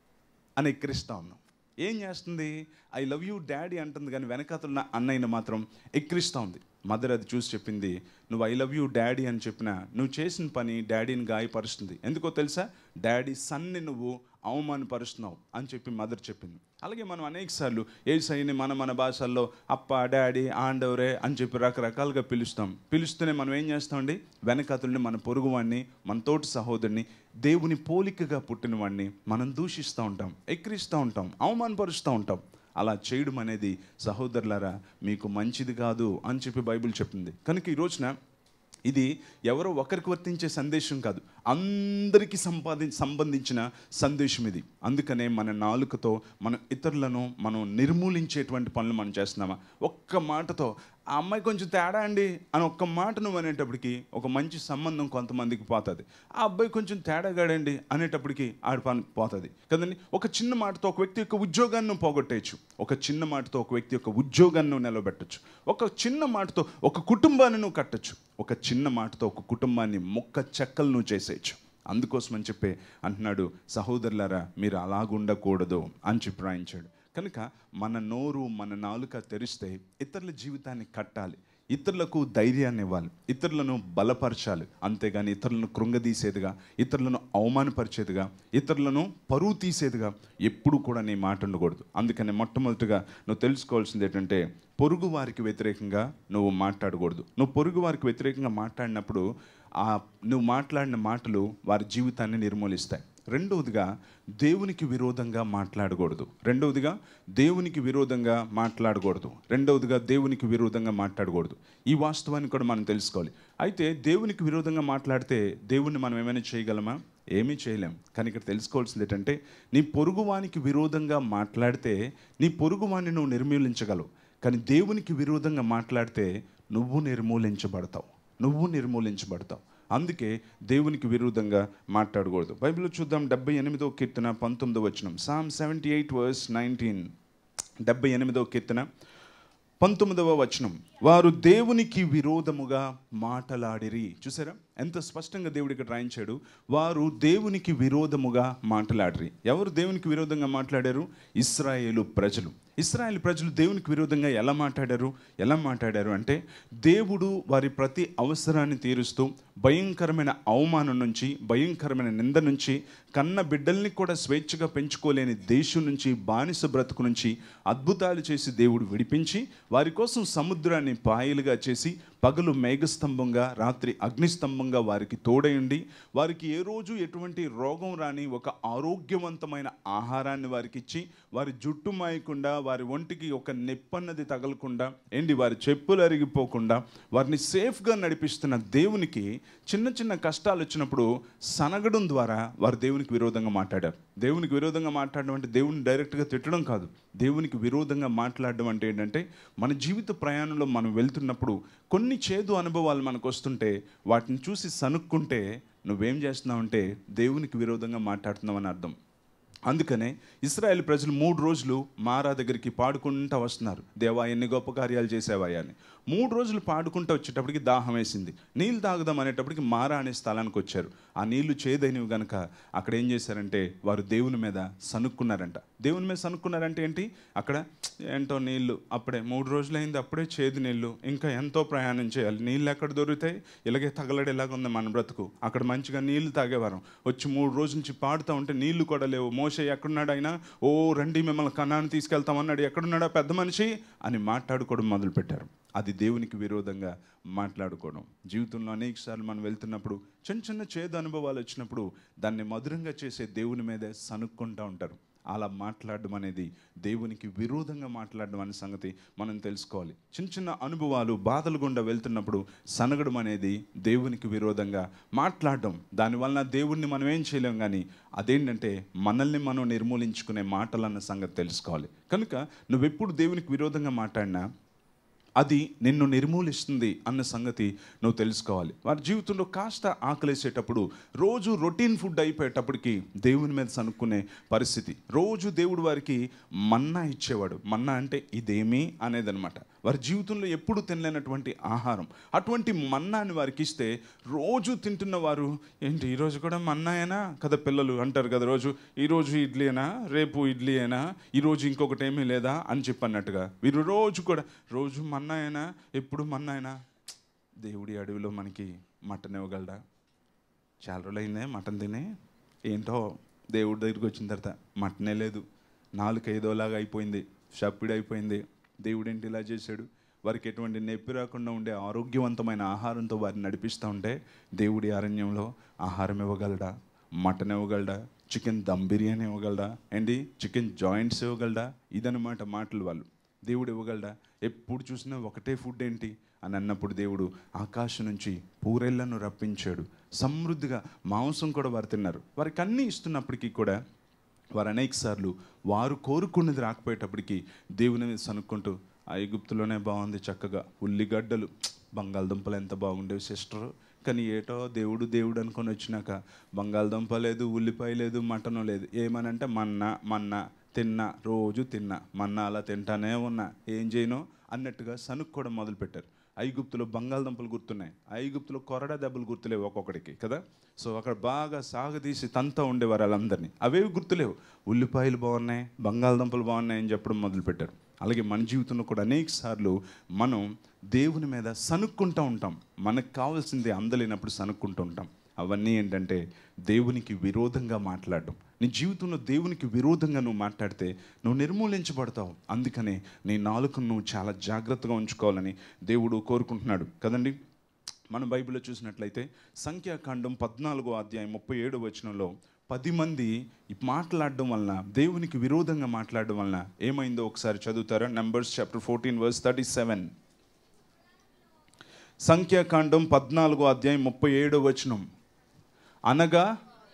అని ఎక్కిరిస్తా ఉన్నాం ఏం చేస్తుంది ఐ లవ్ యూ డాడీ అంటుంది కానీ వెనకాతలున్న అన్నయ్యని మాత్రం ఎక్కిరిస్తూ ఉంది మదర్ అది చూసి చెప్పింది నువ్వు ఐ లవ్ యూ డాడీ అని చెప్పిన నువ్వు చేసిన పని డాడీని గాయపరుస్తుంది ఎందుకో తెలుసా డాడీ సన్ని నువ్వు అవమానపరుస్తున్నావు అని చెప్పి మదర్ చెప్పింది అలాగే మనం అనేక సార్లు ఏ సైని మన మన భాషల్లో అప్ప డాడీ ఆండవరే అని చెప్పి రకరకాలుగా పిలుస్తాం పిలుస్తూనే మనం ఏం చేస్తామండి వెనకతుల్ని మన పొరుగువాడిని మన తోటి సహోదరుని దేవుని పోలికగా పుట్టిన వాడిని మనం దూషిస్తూ ఉంటాం ఎక్కిరిస్తూ ఉంటాం అవమానపరుస్తూ ఉంటాం అలా చేయడం అనేది సహోదరులారా మీకు మంచిది కాదు అని చెప్పి బైబిల్ చెప్తుంది కనుక ఈ రోజున ఇది ఎవరో ఒకరికి వర్తించే సందేశం కాదు అందరికీ సంపాది సంబంధించిన సందేశం ఇది అందుకనే మన నాలుకతో మనం ఇతరులను మనం నిర్మూలించేటువంటి పనులు మనం చేస్తున్నామా ఒక్క మాటతో ఆ అమ్మాయి కొంచెం తేడా అండి అని ఒక్క మాట నువ్వు అనేటప్పటికి ఒక మంచి సంబంధం కొంతమందికి పోతుంది ఆ అబ్బాయి కొంచెం తేడాగాడండి అనేటప్పటికి ఆడి పని పోతుంది కదండి ఒక చిన్న మాటతో ఒక వ్యక్తి యొక్క ఉద్యోగాన్ని నువ్వు పోగొట్టేయచ్చు ఒక చిన్న మాటతో ఒక వ్యక్తి యొక్క ఉద్యోగాన్ని నువ్వు నిలబెట్టచ్చు ఒక చిన్న మాటతో ఒక కుటుంబాన్ని నువ్వు కట్టచ్చు ఒక చిన్న మాటతో ఒక కుటుంబాన్ని మొక్క చెక్కలు నువ్వు చేసేయచ్చు అందుకోసం అని చెప్పి అంటున్నాడు సహోదరులారా మీరు అలాగుండకూడదు అని చెప్పి రాయించాడు కనుక మన నోరు మన నాలుక తెరిస్తే ఇతరుల జీవితాన్ని కట్టాలి ఇతరులకు ధైర్యాన్ని ఇవ్వాలి ఇతరులను బలపరచాలి అంతేగాని ఇతరులను కృంగదీసేదిగా ఇతరులను అవమానపరిచేదిగా ఇతరులను పరువు తీసేదిగా ఎప్పుడు కూడా నీ మాట ఉండకూడదు అందుకని మొట్టమొదటిగా నువ్వు తెలుసుకోవాల్సింది ఏంటంటే పొరుగు వారికి వ్యతిరేకంగా నువ్వు మాట్లాడకూడదు నువ్వు పొరుగు వారికి వ్యతిరేకంగా మాట్లాడినప్పుడు ఆ నువ్వు మాట్లాడిన మాటలు వారి జీవితాన్ని నిర్మూలిస్తాయి రెండవదిగా దేవునికి విరోధంగా మాట్లాడకూడదు రెండవదిగా దేవునికి విరోధంగా మాట్లాడకూడదు రెండవదిగా దేవునికి విరోధంగా మాట్లాడకూడదు ఈ వాస్తవాన్ని కూడా మనం తెలుసుకోవాలి అయితే దేవునికి విరోధంగా మాట్లాడితే దేవుణ్ణి మనం ఏమైనా చేయగలమా ఏమీ చేయలేం కానీ ఇక్కడ తెలుసుకోవాల్సింది ఏంటంటే నీ పొరుగువానికి విరోధంగా మాట్లాడితే నీ పొరుగువాన్ని నువ్వు నిర్మూలించగలవు కానీ దేవునికి విరోధంగా మాట్లాడితే నువ్వు నిర్మూలించబడతావు నువ్వు నిర్మూలించబడతావు అందుకే దేవునికి విరుద్ధంగా మాట్లాడకూడదు బైబిల్లో చూద్దాం డెబ్బై ఎనిమిదో కీర్తన పంతొమ్మిదో వచనం Psalm seventy eight verse nineteen డెబ్బై ఎనిమిదో కీర్తన పంతొమ్మిదవ వచనం వారు దేవునికి విరోధముగా మాటలాడిరి చూసారా ఎంత స్పష్టంగా దేవుడు ఇక్కడ రాయించాడు వారు దేవునికి విరోధముగా మాట్లాడిరి ఎవరు దేవునికి విరోధంగా మాట్లాడారు ఇస్రాయేలు ప్రజలు ఇస్రాయేల్ ప్రజలు దేవునికి విరోధంగా ఎలా మాట్లాడారు ఎలా మాట్లాడారు అంటే దేవుడు వారి ప్రతి అవసరాన్ని తీరుస్తూ భయంకరమైన అవమానం నుంచి భయంకరమైన నింద నుంచి కన్న బిడ్డల్ని కూడా స్వేచ్ఛగా పెంచుకోలేని దేశం నుంచి బానిస బ్రతుకు నుంచి అద్భుతాలు చేసి దేవుడు విడిపించి వారి కోసం సముద్రాన్ని పాయలుగా చేసి పగలు మేఘస్తంభంగా రాత్రి అగ్నిస్తంభంగా వారికి తోడయుండి వారికి ఏ రోజు ఎటువంటి రోగం రాని ఒక ఆరోగ్యవంతమైన ఆహారాన్ని వారికి ఇచ్చి వారి జుట్టు మాయకుండా వారి ఒంటికి ఒక నెప్పన్నది తగలకుండా ఏంటి వారి చెప్పులు అరిగిపోకుండా వారిని సేఫ్గా నడిపిస్తున్న దేవునికి చిన్న చిన్న కష్టాలు వచ్చినప్పుడు సనగడం ద్వారా వారు దేవునికి విరోధంగా మాట్లాడారు దేవునికి విరోధంగా మాట్లాడడం అంటే దేవుని డైరెక్ట్గా తిట్టడం కాదు దేవునికి విరోధంగా మాట్లాడడం అంటే ఏంటంటే మన జీవిత ప్రయాణంలో మనం వెళ్తున్నప్పుడు కొన్ని చేదు అనుభవాలు మనకు వస్తుంటే వాటిని చూసి సనుక్కుంటే నువ్వేం చేస్తున్నావు అంటే దేవునికి విరోధంగా మాట్లాడుతున్నావు అని అర్థం అందుకనే ఇస్రాయేల్ ప్రజలు మూడు రోజులు మారా దగ్గరికి పాడుకుంటూ వస్తున్నారు దేవా ఎన్ని గొప్ప కార్యాలు చేసావా అని మూడు రోజులు పాడుకుంటూ వచ్చేటప్పటికి దాహం వేసింది నీళ్ళు తాగుదాం అనేటప్పటికి మారా అనే స్థలానికి వచ్చారు ఆ నీళ్లు చేదైనవి గనక అక్కడ ఏం చేశారంటే వారు దేవుని మీద సనుక్కున్నారంట దేవుని మీద సనుక్కున్నారంటే ఏంటి అక్కడ ఏంటో నీళ్లు అప్పుడే మూడు రోజులైంది అప్పుడే చేదు నీళ్లు ఇంకా ఎంతో ప్రయాణం చేయాలి నీళ్ళు ఎక్కడ దొరుకుతాయి ఇలాగే తగలడేలాగా ఉంది మన బ్రతుకు అక్కడ మంచిగా నీళ్లు తాగేవారం వచ్చి మూడు రోజుల నుంచి పాడుతూ ఉంటే నీళ్లు కూడా లేవు మోసే ఎక్కడున్నాడు అయినా ఓ రండి మిమ్మల్ని కన్నాన్ని తీసుకెళ్తామన్నాడు ఎక్కడున్నాడా పెద్ద మనిషి అని మాట్లాడుకోవడం మొదలుపెట్టారు అది దేవునికి విరోధంగా మాట్లాడుకోవడం జీవితంలో అనేక సార్లు మనం వెళ్తున్నప్పుడు చిన్న చిన్న చేదు అనుభవాలు వచ్చినప్పుడు దాన్ని మధురంగా చేసే దేవుని మీదే సనుక్కుంటూ ఉంటారు అలా మాట్లాడడం అనేది దేవునికి విరోధంగా మాట్లాడడం అనే సంగతి మనం తెలుసుకోవాలి చిన్న చిన్న అనుభవాలు బాధలు గుండా వెళ్తున్నప్పుడు సనగడం అనేది దేవునికి విరోధంగా మాట్లాడడం దానివలన దేవుణ్ణి మనం ఏం చేయలేం కానీ అదేంటంటే మనల్ని మనం నిర్మూలించుకునే మాటలు అన్న సంగతి తెలుసుకోవాలి కనుక నువ్వెప్పుడు దేవునికి విరోధంగా మాట్లాడినా అది నిన్ను నిర్మూలిస్తుంది అన్న సంగతి నువ్వు తెలుసుకోవాలి వారి జీవితంలో కాస్త ఆకలేసేటప్పుడు రోజు రొటీన్ ఫుడ్ అయిపోయేటప్పటికి దేవుని మీద సనుక్కునే పరిస్థితి రోజు దేవుడు వారికి మన్నా ఇచ్చేవాడు మన్నా అంటే ఇదేమి అనేదన్నమాట వారి జీవితంలో ఎప్పుడు తినలేనటువంటి ఆహారం అటువంటి మన్నాని వారికి ఇస్తే రోజు తింటున్న వారు ఏంటి ఈరోజు కూడా మన్నాయేనా కదా పిల్లలు అంటారు కదా రోజు ఈరోజు ఇడ్లీనా రేపు ఇడ్లీ అయినా ఈరోజు ఇంకొకటి ఏమీ లేదా అని చెప్పన్నట్టుగా వీరు రోజు కూడా రోజు మన్నాయేనా ఎప్పుడు మన్నాయేనా దేవుడి అడవిలో మనకి మటన్ ఇవ్వగలడా చాలా రోజులు అయిందే మటన్ తినే ఏంటో దేవుడి దగ్గరికి వచ్చిన తర్వాత మటనే లేదు నాలుగు ఐదోలాగా అయిపోయింది షప్పిడి అయిపోయింది దేవుడు ఏంటి ఇలా చేశాడు వారికి ఎటువంటి నొప్పి రాకుండా ఉండే ఆరోగ్యవంతమైన ఆహారంతో వారిని నడిపిస్తూ ఉంటే దేవుడి అరణ్యంలో ఆహారం ఇవ్వగలడా మటన్ ఇవ్వగలడా చికెన్ దమ్ బిర్యానీ ఇవ్వగలడా ఏంటి చికెన్ జాయింట్స్ ఇవ్వగలడా ఇదన్నమాట మాటలు వాళ్ళు దేవుడు ఇవ్వగలడా ఎప్పుడు చూసినా ఒకటే ఫుడ్ ఏంటి అని అన్నప్పుడు దేవుడు ఆకాశం నుంచి పూరెళ్లను రప్పించాడు సమృద్ధిగా మాంసం కూడా వారు తిన్నారు వారికి అన్నీ ఇస్తున్నప్పటికీ కూడా వారు అనేక సార్లు వారు కోరుకున్నది రాకపోయేటప్పటికి దేవుని మీద సనుక్కుంటూ ఆ ఎగుప్తులోనే బాగుంది చక్కగా ఉల్లిగడ్డలు బంగాళదుంపలు ఎంత బాగుండేవి సిస్టర్ కానీ ఏటో దేవుడు దేవుడు అనుకొని వచ్చినాక బంగాళదుంప లేదు ఉల్లిపాయ లేదు మటన్ లేదు ఏమనంటే మన్నా మన్నా తిన్నా రోజు తిన్నా మన్నా అలా తింటానే ఉన్నా ఏం చేయను అన్నట్టుగా సనుక్కోవడం మొదలుపెట్టారు ఐగుప్తులో బంగాళదుంపలు గుర్తున్నాయి ఐగుప్తులో కొరడా దెబ్బలు గుర్తులేవు ఒక్కొక్కడికి కదా సో అక్కడ బాగా సాగదీసి తంతా ఉండేవారు వాళ్ళందరినీ అవేవి గుర్తులేవు ఉల్లిపాయలు బాగున్నాయి బంగాళదుంపలు బాగున్నాయి అని చెప్పడం మొదలుపెట్టారు అలాగే మన జీవితంలో కూడా అనేక సార్లు మనం దేవుని మీద సనుక్కుంటూ ఉంటాం మనకు కావాల్సింది అందలేనప్పుడు సనుక్కుంటూ ఉంటాం అవన్నీ ఏంటంటే దేవునికి విరోధంగా మాట్లాడడం నీ జీవితంలో దేవునికి విరోధంగా నువ్వు మాట్లాడితే నువ్వు నిర్మూలించబడతావు అందుకనే నీ నాలుకను నువ్వు చాలా జాగ్రత్తగా ఉంచుకోవాలని దేవుడు కోరుకుంటున్నాడు కదండి మనం బైబిల్లో చూసినట్లయితే సంఖ్యాకాండం పద్నాలుగో అధ్యాయం ముప్పై ఏడు వచనంలో పది మంది ఈ మాట్లాడడం వలన దేవునికి విరోధంగా మాట్లాడడం వలన ఏమైందో ఒకసారి చదువుతారా Numbers chapter fourteen verse thirty seven సంఖ్యాకాండం పద్నాలుగో అధ్యాయం ముప్పై ఏడో వచనం అనగా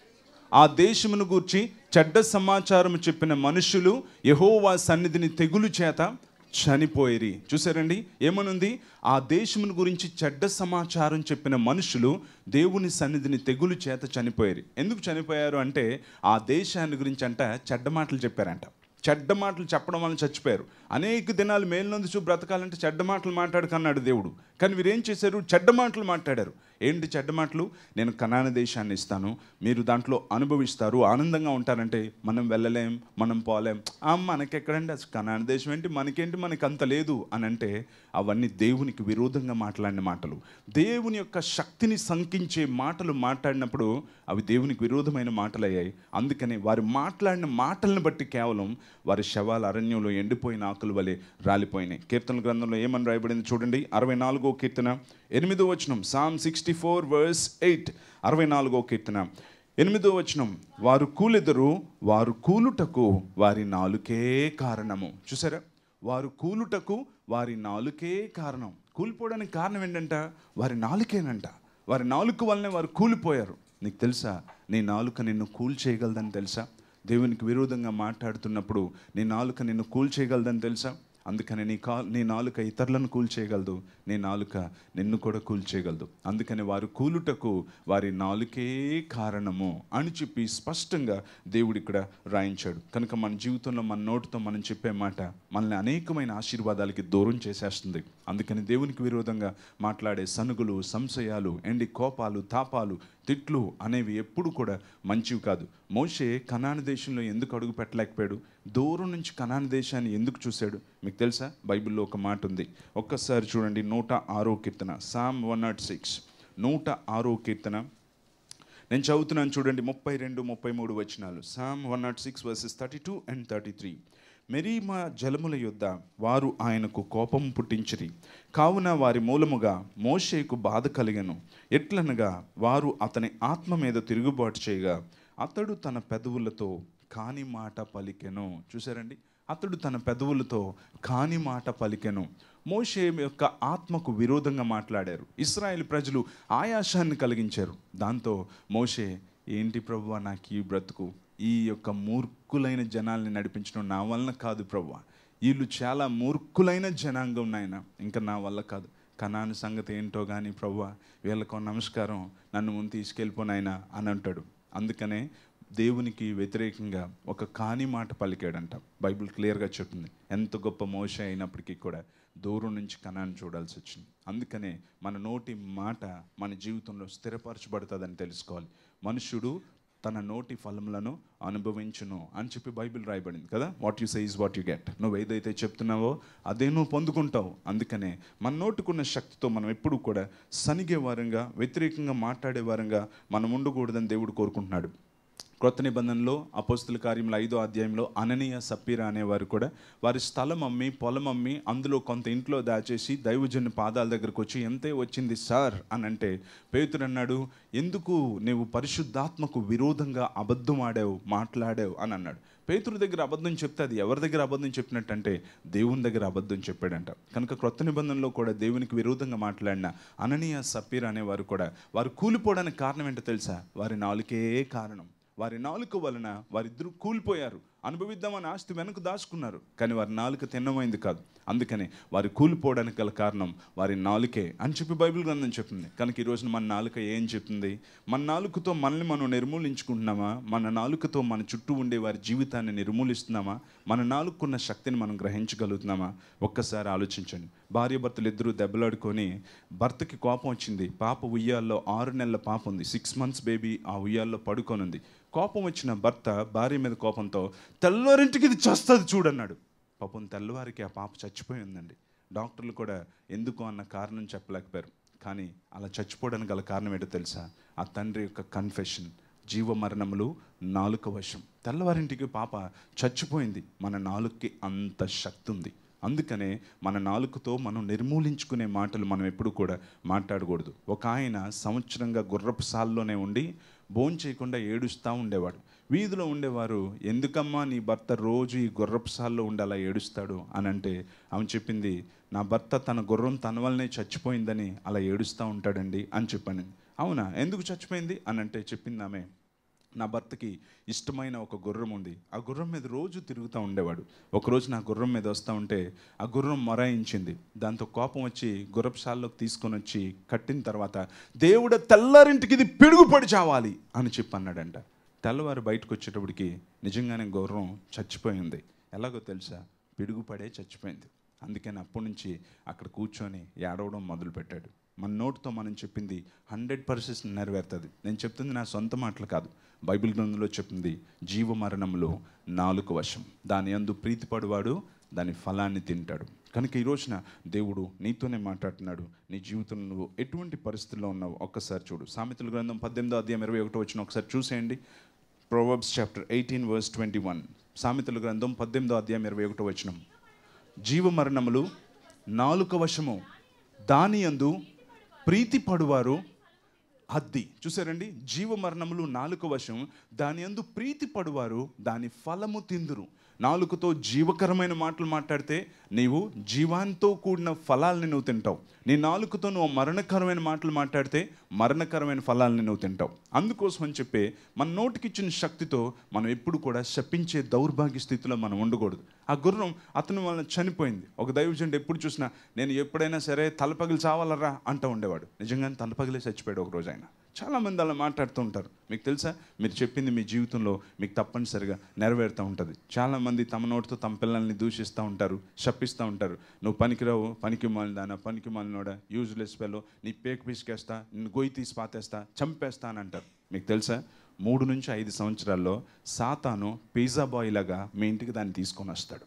ఆ దేశమును గూర్చి చెడ్డ సమాచారం చెప్పిన మనుషులు యెహోవా సన్నిధిని తెగులు చేత చనిపోయిరి చూసారండి ఏమనుంది ఆ దేశమును గురించి చెడ్డ సమాచారం చెప్పిన మనుషులు దేవుని సన్నిధిని తెగులు చేత చనిపోయారు ఎందుకు చనిపోయారు అంటే ఆ దేశాన్ని గురించి అంట చెడ్డ మాటలు చెప్పారంట చెడ్డ మాటలు చెప్పడం వల్ల చచ్చిపోయారు అనేక దినాలు మేలునందుచు బ్రతకాలంటే చెడ్డ మాటలు మాట్లాడుకన్నాడు దేవుడు కానీ వీరేం చేశారు చెడ్డ మాటలు మాట్లాడారు ఏంటి చెడ్డ మాటలు నేను కనాన దేశాన్ని ఇస్తాను మీరు దాంట్లో అనుభవిస్తారు ఆనందంగా ఉంటారంటే మనం వెళ్ళలేం మనం పోలేం ఆ మనకెక్కడండి అసలు కనాన దేశం ఏంటి మనకేంటి మనకి అంత లేదు అని అంటే అవన్నీ దేవునికి విరోధంగా మాట్లాడిన మాటలు దేవుని యొక్క శక్తిని సంకించే మాటలు మాట్లాడినప్పుడు అవి దేవునికి విరోధమైన మాటలు అయ్యాయి అందుకని వారు మాట్లాడిన మాటలను బట్టి కేవలం వారి శవాల అరణ్యంలో ఎండిపోయిన ఆకుల వలె రాలిపోయినాయి కీర్తన గ్రంథంలో ఏమని రాయబడింది చూడండి అరవై నాలుగో కీర్తన ఎనిమిదో వచనం Psalm sixty four verse eight అరవై నాలుగో కీర్తన ఎనిమిదో వచనం వారు కూలెదరు వారు కూలుటకు వారి నాలుకే కారణము చూసారా వారు కూలుటకు వారి నాలుకే కారణం కూలిపోవడానికి కారణం ఏంటంట వారి నాలుకేనంట వారి నాలుక వల్లనే వారు కూలిపోయారు నీకు తెలుసా నీ నాలుక నిన్ను కూల్ చేయగలదని తెలుసా దేవునికి విరోధంగా మాట్లాడుతున్నప్పుడు నీ నాలుక నిన్ను కూల్ చేయగలదని తెలుసా అందుకని నీ కా నీ నాలుక ఇతరులను కూల్ చేయగలదు నీ నాలుక నిన్ను కూడా కూల్ చేయగలదు అందుకని వారు కూలుటకు వారి నాలుకే కారణము అని చెప్పి స్పష్టంగా దేవుడు ఇక్కడ రాయించాడు కనుక మన జీవితంలో మన నోటితో మనం చెప్పే మాట మనల్ని అనేకమైన ఆశీర్వాదాలకి దూరం చేసేస్తుంది అందుకని దేవునికి విరోధంగా మాట్లాడే సనుగులు సంశయాలు ఎండి కోపాలు తాపాలు తిట్లు అనేవి ఎప్పుడు కూడా మంచివి కాదు మోషే కనాన దేశంలో ఎందుకు అడుగు పెట్టలేకపోయాడు దూరం నుంచి కనాన దేశాన్ని ఎందుకు చూశాడు మీకు తెలుసా బైబిల్లో ఒక మాట ఉంది ఒక్కసారి చూడండి నూట ఆరో కీర్తన సామ్ వన్ నాట్ సిక్స్ నూట ఆరో కీర్తన నేను చదువుతున్నాను చూడండి ముప్పై రెండు ముప్పై మూడు వచనాలు Psalm one naught six verses thirty two and thirty three మెరీమా జలముల యొద్ద వారు ఆయనకు కోపం పుట్టించిరి కావున వారి మూలముగా మోషేకు బాధ కలిగను ఎట్లనగా వారు అతని ఆత్మ మీద తిరుగుబాటు చేయగా అతడు తన పెదవులతో కాని మాట పలికెను చూసారండి అతడు తన పెదవులతో కాని మాట పలికెను మోషే యొక్క ఆత్మకు విరోధంగా మాట్లాడారు ఇస్రాయేల్ ప్రజలు ఆయాసాన్ని కలిగించారు దాంతో మోషే ఏంటి ప్రభువా నాకు ఈ బ్రతుకు ఈ యొక్క మూర్ఖులైన జనాల్ని నడిపించడం నా వలన కాదు ప్రభువా వీళ్ళు చాలా మూర్ఖులైన జనాంగం నాయన ఇంకా నా వల్ల కాదు కనాని సంగతి ఏంటో కానీ ప్రభువా వీళ్ళకు నమస్కారం నన్ను ముందు తీసుకెళ్ళిపోనాయన అని అంటాడు అందుకనే దేవునికి వ్యతిరేకంగా ఒక కాని మాట పలికాడంట బైబిల్ క్లియర్గా చెప్తుంది ఎంత గొప్ప మోస అయినప్పటికీ కూడా దూరం నుంచి కణాన్ని చూడాల్సి వచ్చింది అందుకనే మన నోటి మాట మన జీవితంలో స్థిరపరచబడుతుందని తెలుసుకోవాలి మనుషుడు తన నోటి ఫలములను అనుభవించును అని చెప్పి బైబిల్ రాయబడింది కదా what you say is what you get నువ్వు ఏదైతే చెప్తున్నావో అదే నువ్వు పొందుకుంటావు అందుకనే మన నోటుకున్న శక్తితో మనం ఎప్పుడు కూడా సనిగే వారంగా వ్యతిరేకంగా మాట్లాడే వారంగా మనం ఉండకూడదని దేవుడు కోరుకుంటున్నాడు క్రొత్త నిబంధనలో అపోస్తుల కార్యముల ఐదో అధ్యాయంలో అననీయ సప్పీర అనేవారు కూడా వారి స్థలం అమ్మి పొలం అమ్మి అందులో కొంత ఇంట్లో దాచేసి దైవజన్ పాదాల దగ్గరకు వచ్చి ఎంతే వచ్చింది సార్ అని అంటే పేతురు అన్నాడు ఎందుకు నీవు పరిశుద్ధాత్మకు విరోధంగా అబద్ధం ఆడావు మాట్లాడావు అని అన్నాడు పేతురు దగ్గర అబద్ధం చెప్తే అది ఎవరి దగ్గర అబద్ధం చెప్పినట్టంటే దేవుని దగ్గర అబద్ధం చెప్పాడంట కనుక క్రొత్త నిబంధనలో కూడా దేవునికి విరోధంగా మాట్లాడిన అననీయ సప్పీర్ అనేవారు కూడా వారు కూలిపోవడానికి కారణం ఏంటో తెలుసా వారి నాలుకే కారణం వారి నాలుక వలన వారిద్దరూ కూలిపోయారు అనుభవిద్దామని ఆస్తి వెనక దాచుకున్నారు కానీ వారి నాలుక తిన్నమైంది కాదు అందుకని వారి కూలిపోవడానికి గల కారణం వారి నాలుకే అని చెప్పి బైబిల్ గ్రంథం చెప్తుంది కనుక ఈ రోజున మన నాలుక ఏం చెప్తుంది మన నాలుకతో మనల్ని మనం నిర్మూలించుకుంటున్నామా మన నాలుకతో మన చుట్టూ ఉండే వారి జీవితాన్ని నిర్మూలిస్తున్నామా మన నాలుగుకున్న శక్తిని మనం గ్రహించగలుగుతున్నామా ఒక్కసారి ఆలోచించండి భార్య భర్తలు ఇద్దరు దెబ్బలాడుకొని భర్తకి కోపం వచ్చింది పాప ఉయ్యాల్లో ఆరు నెలల పాప ఉంది సిక్స్ మంత్స్ బేబీ ఆ ఉయ్యాల్లో పడుకొని ఉంది కోపం వచ్చిన భర్త భార్య మీద కోపంతో తెల్లవారింటికి ఇది చేస్తుంది చూడన్నాడు పాపం తెల్లవారికి ఆ పాప చచ్చిపోయి ఉందండి డాక్టర్లు కూడా ఎందుకు అన్న కారణం చెప్పలేకపోయారు కానీ అలా చచ్చిపోవడానికి గల కారణం ఏంటో తెలుసా ఆ తండ్రి యొక్క కన్ఫెషన్ జీవ మరణములు నాలుక వశం తెల్లవారింటికి పాప చచ్చిపోయింది మన నాలుకకి అంత శక్తి ఉంది అందుకనే మన నాలుకతో మనం నిర్మూలించుకునే మాటలు మనం ఎప్పుడు కూడా మాట్లాడకూడదు ఒక ఆయన సంవత్సరంగా గుర్రపు సాల్లోనే ఉండి భోజనం చేయకుండా ఏడుస్తూ ఉండేవాడు వీధిలో ఉండేవారు ఎందుకమ్మా నీ భర్త రోజు ఈ గుర్రపు సాల్లో ఉండి అలా ఏడుస్తాడు అని అంటే ఆమె చెప్పింది నా భర్త తన గుర్రం తన వల్లనే చచ్చిపోయిందని అలా ఏడుస్తూ ఉంటాడండి అని చెప్పాను అవునా ఎందుకు చచ్చిపోయింది అని అంటే చెప్పింది ఆమె నా భర్తకి ఇష్టమైన ఒక గుర్రం ఉంది ఆ గుర్రం మీద రోజు తిరుగుతూ ఉండేవాడు ఒకరోజు నా గుర్రం మీద వస్తూ ఉంటే ఆ గుర్రం మొరాయించింది దాంతో కోపం వచ్చి గుర్రపుశాలలోకి తీసుకొని వచ్చి కట్టిన తర్వాత దేవుడ తెల్లారింటికి ఇది పిడుగుపడి చావాలి అని చెప్పి అన్నాడంట తెల్లవారు బయటకు వచ్చేటప్పటికి నిజంగానే గుర్రం చచ్చిపోయింది ఎలాగో తెలుసా పిడుగుపడే చచ్చిపోయింది అందుకని అప్పటి నుంచి అక్కడ కూర్చొని ఏడవడం మొదలుపెట్టాడు మన నోటితో మనం చెప్పింది హండ్రెడ్ పర్సెంట్ నెరవేరుతుంది నేను చెప్తుంది నా సొంత మాటలు కాదు బైబిల్ గ్రంథంలో చెప్పింది జీవ మరణంలో నాలుగు వశం దాని అందు ప్రీతిపడువాడు దాని ఫలాన్ని తింటాడు కనుక ఈ రోజున దేవుడు నీతోనే మాట్లాడుతున్నాడు నీ జీవితంలో నువ్వు ఎటువంటి పరిస్థితుల్లో ఉన్నావు ఒక్కసారి చూడు సామెతల గ్రంథం పద్దెనిమిదో అధ్యాయం ఇరవై ఒకటో వచ్చిన ఒకసారి చూసేయండి Proverbs chapter eighteen verse twenty one సామెతల గ్రంథం పద్దెనిమిదో అధ్యాయం ఇరవై ఒకటో వచనం జీవ మరణములు నాలుక వశము దాని యందు ప్రీతి పడువారు అద్ది చూసారండి జీవ మరణములు నాలుక వశం దాని యందు ప్రీతి పడువారు దాని ఫలము తిందురు నాలుకతో జీవకరమైన మాటలు మాట్లాడితే నీవు జీవాంతో కూడిన ఫలాల్ని నువ్వు తింటావు నీ నాలుకతో నువ్వు మరణకరమైన మాటలు మాట్లాడితే మరణకరమైన ఫలాల్ని నువ్వు తింటావు అందుకోసం అని చెప్పి మన నోటికి ఇచ్చిన శక్తితో మనం ఎప్పుడు కూడా శపించే దౌర్భాగ్య స్థితిలో మనం ఉండకూడదు ఆ గుర్రం అతను వలన చనిపోయింది ఒక దైవజనుడు ఎప్పుడు చూసినా నేను ఎప్పుడైనా సరే తలపగిలి చావాలరా అంటూ ఉండేవాడు నిజంగానే తలపగిలే చచ్చిపోయాడు ఒక రోజు ఆయన చాలామంది అలా మాట్లాడుతూ ఉంటారు మీకు తెలుసా మీరు చెప్పింది మీ జీవితంలో మీకు తప్పనిసరిగా నెరవేరుతూ ఉంటుంది చాలామంది తమ నోటితో తమ పిల్లల్ని దూషిస్తూ ఉంటారు శపిస్తూ ఉంటారు నువ్వు పనికిరావు పనికి మాలిదానా పనికి మాలినోడా యూజ్లెస్ ఫెలో నీ పేకు పిసికేస్తా నిన్ను గొయ్యి తీసి పాతేస్తా చంపేస్తా అని అంటారు మీకు తెలుసా మూడు నుంచి ఐదు సంవత్సరాల్లో సాతాను పిజ్జా బాయ్ లాగా మీ ఇంటికి దాన్ని తీసుకొని వస్తాడు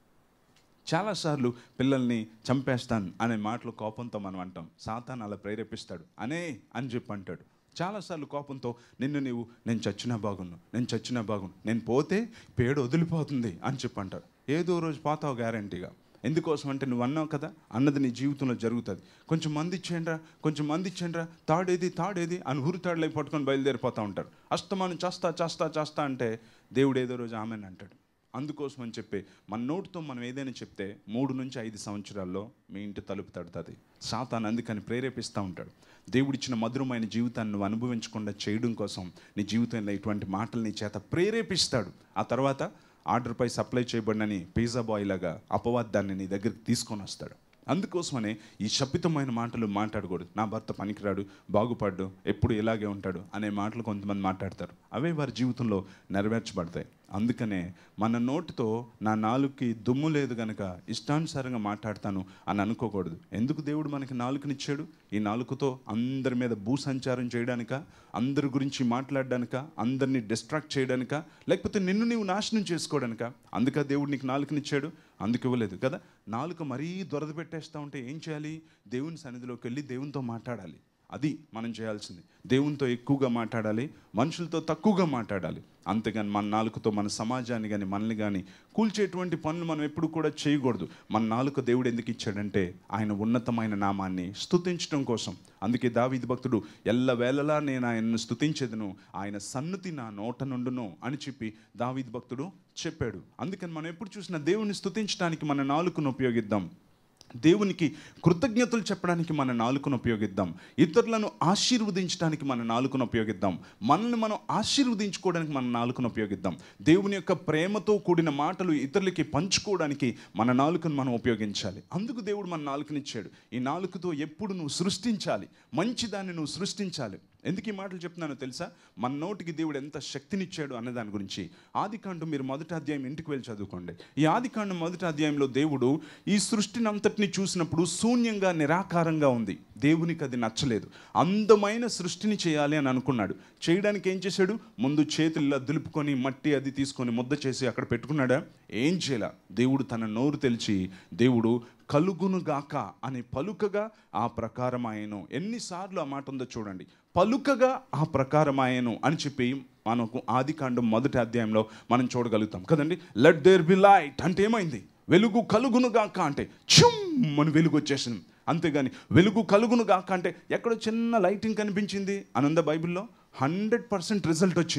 చాలాసార్లు పిల్లల్ని చంపేస్తాను అనే మాటలు కోపంతో మనం అంటాం సాతాన్ అలా ప్రేరేపిస్తాడు అనే అని చెప్పి అంటాడు చాలాసార్లు కోపంతో నిన్ను నీవు నేను చచ్చినా బాగున్ను నేను చచ్చినా బాగున్ను నేను పోతే పేడు వదిలిపోతుంది అని చెప్పి అంటారు ఏదో రోజు పోతావు గ్యారంటీగా ఎందుకోసం అంటే నువ్వు అన్నావు కదా అన్నది నీ జీవితంలో జరుగుతుంది కొంచెం మంది ఇచ్చేయండిరా కొంచెం మంది ఇచ్చేయండిరా తాడేది తాడేది అని హురితాడులై పట్టుకొని బయలుదేరిపోతూ ఉంటారు అస్తమానం చేస్తా చేస్తా చేస్తా అంటే దేవుడు ఏదో రోజు ఆమెను అంటాడు అందుకోసం అని చెప్పి మన నోటితో మనం ఏదైనా చెప్తే మూడు నుంచి ఐదు సంవత్సరాల్లో మీ ఇంటి తలుపు తడుతుంది సాతాన్ అందుకని ప్రేరేపిస్తూ ఉంటాడు దేవుడిచ్చిన మధురమైన జీవితాన్ని నువ్వు అనుభవించకుండా చేయడం కోసం నీ జీవితంలో ఇటువంటి మాటలు నీ చేత ప్రేరేపిస్తాడు ఆ తర్వాత ఆర్డర్పై సప్లై చేయబడినని పిజ్జా బాయ్ లాగా అపవాదాన్ని నీ దగ్గరికి తీసుకొని వస్తాడు అందుకోసమనే ఈ శపితమైన మాటలు మాట్లాడకూడదు నా భర్త పనికిరాడు బాగుపడ్డు ఎప్పుడు ఇలాగే ఉంటాడు అనే మాటలు కొంతమంది మాట్లాడతారు అవే వారి జీవితంలో నెరవేర్చబడతాయి అందుకనే మన నోటితో నా నాలుగుకి దుమ్ము లేదు గనక ఇష్టానుసారంగా మాట్లాడతాను అని అనుకోకూడదు ఎందుకు దేవుడు మనకి నాలుకనిచ్చాడు ఈ నాలుకతో అందరి మీద భూ సంచారం చేయడానిక అందరి గురించి మాట్లాడడానిక అందరినీ డిస్ట్రాక్ట్ చేయడానిక లేకపోతే నిన్ను నీవు నాశనం చేసుకోవడానిక అందుక దేవుడు నీకు నాలుకనిచ్చాడు అందుకు ఇవ్వలేదు కదా నాలుక మరీ దొరద పెట్టేస్తూ ఉంటే ఏం చేయాలి దేవుని సన్నిధిలోకి వెళ్ళి దేవునితో మాట్లాడాలి అది మనం చేయాల్సింది దేవునితో ఎక్కువగా మాట్లాడాలి మనుషులతో తక్కువగా మాట్లాడాలి అంతేగాని మన నాలుకతో మన సమాజాన్ని కానీ మనల్ని కానీ కూల్చేటువంటి పనులు మనం ఎప్పుడు కూడా చేయకూడదు మన నాలుక దేవుడు ఎందుకు ఇచ్చాడంటే ఆయన ఉన్నతమైన నామాన్ని స్తుతించడం కోసం అందుకే దావీది భక్తుడు ఎల్లవేళలా నేను ఆయనను స్తుతించేదను ఆయన సన్నుతి నా నోట నుండును అని చెప్పి దావీది భక్తుడు చెప్పాడు అందుకని మనం ఎప్పుడు చూసినా దేవుని స్తుతించడానికి మన నాలుకను ఉపయోగిద్దాం దేవునికి కృతజ్ఞతలు చెప్పడానికి మన నాలుకను ఉపయోగిద్దాం ఇతరులను ఆశీర్వదించడానికి మన నాలుకను ఉపయోగిద్దాం మనల్ని మనం ఆశీర్వదించుకోవడానికి మన నాలుకను ఉపయోగిద్దాం దేవుని యొక్క ప్రేమతో కూడిన మాటలు ఇతరులకి పంచుకోవడానికి మన నాలుకను మనం ఉపయోగించాలి అందుకు దేవుడు మన నాలుకనిచ్చాడు ఈ నాలుకతో ఎప్పుడు నువ్వు సృష్టించాలి మంచిదాన్ని నువ్వు సృష్టించాలి ఎందుకు ఈ మాటలు చెప్తున్నానో తెలుసా మన నోటికి దేవుడు ఎంత శక్తినిచ్చాడు అనే దాని గురించి ఆదికాండం మీరు మొదటి అధ్యాయం ఇంటికి వెళ్ళి చదువుకోండి ఈ ఆదికాండం మొదటి అధ్యాయంలో దేవుడు ఈ సృష్టిని అంతటిని చూసినప్పుడు శూన్యంగా నిరాకారంగా ఉంది దేవునికి అది నచ్చలేదు అందమైన సృష్టిని చేయాలి అని అనుకున్నాడు చేయడానికి ఏం చేశాడు ముందు చేతుల్లో దులుపుకొని మట్టి అది తీసుకొని ముద్ద చేసి అక్కడ పెట్టుకున్నాడా ఏం చేయాల దేవుడు తన నోరు తెలిచి దేవుడు కలుగునుగాక అని పలుకగా ఆ ప్రకారం ఆయను ఎన్నిసార్లు ఆ మాట ఉందో చూడండి పలుకగా ఆ ప్రకారం ఆయను అని చెప్పి మనకు ఆది కాండం మొదటి అధ్యాయంలో మనం చూడగలుగుతాం కదండి లెట్ దేర్ బి లైట్ అంటే ఏమైంది వెలుగు కలుగునుగాక అంటే చుమ్ అని వెలుగు వచ్చేసింది అంతేగాని వెలుగు కలుగునుగాక అంటే ఎక్కడో చిన్న లైటింగ్ కనిపించింది అని ఉందా బైబిల్లో హండ్రెడ్ పర్సెంట్ రిజల్ట్ వచ్చింది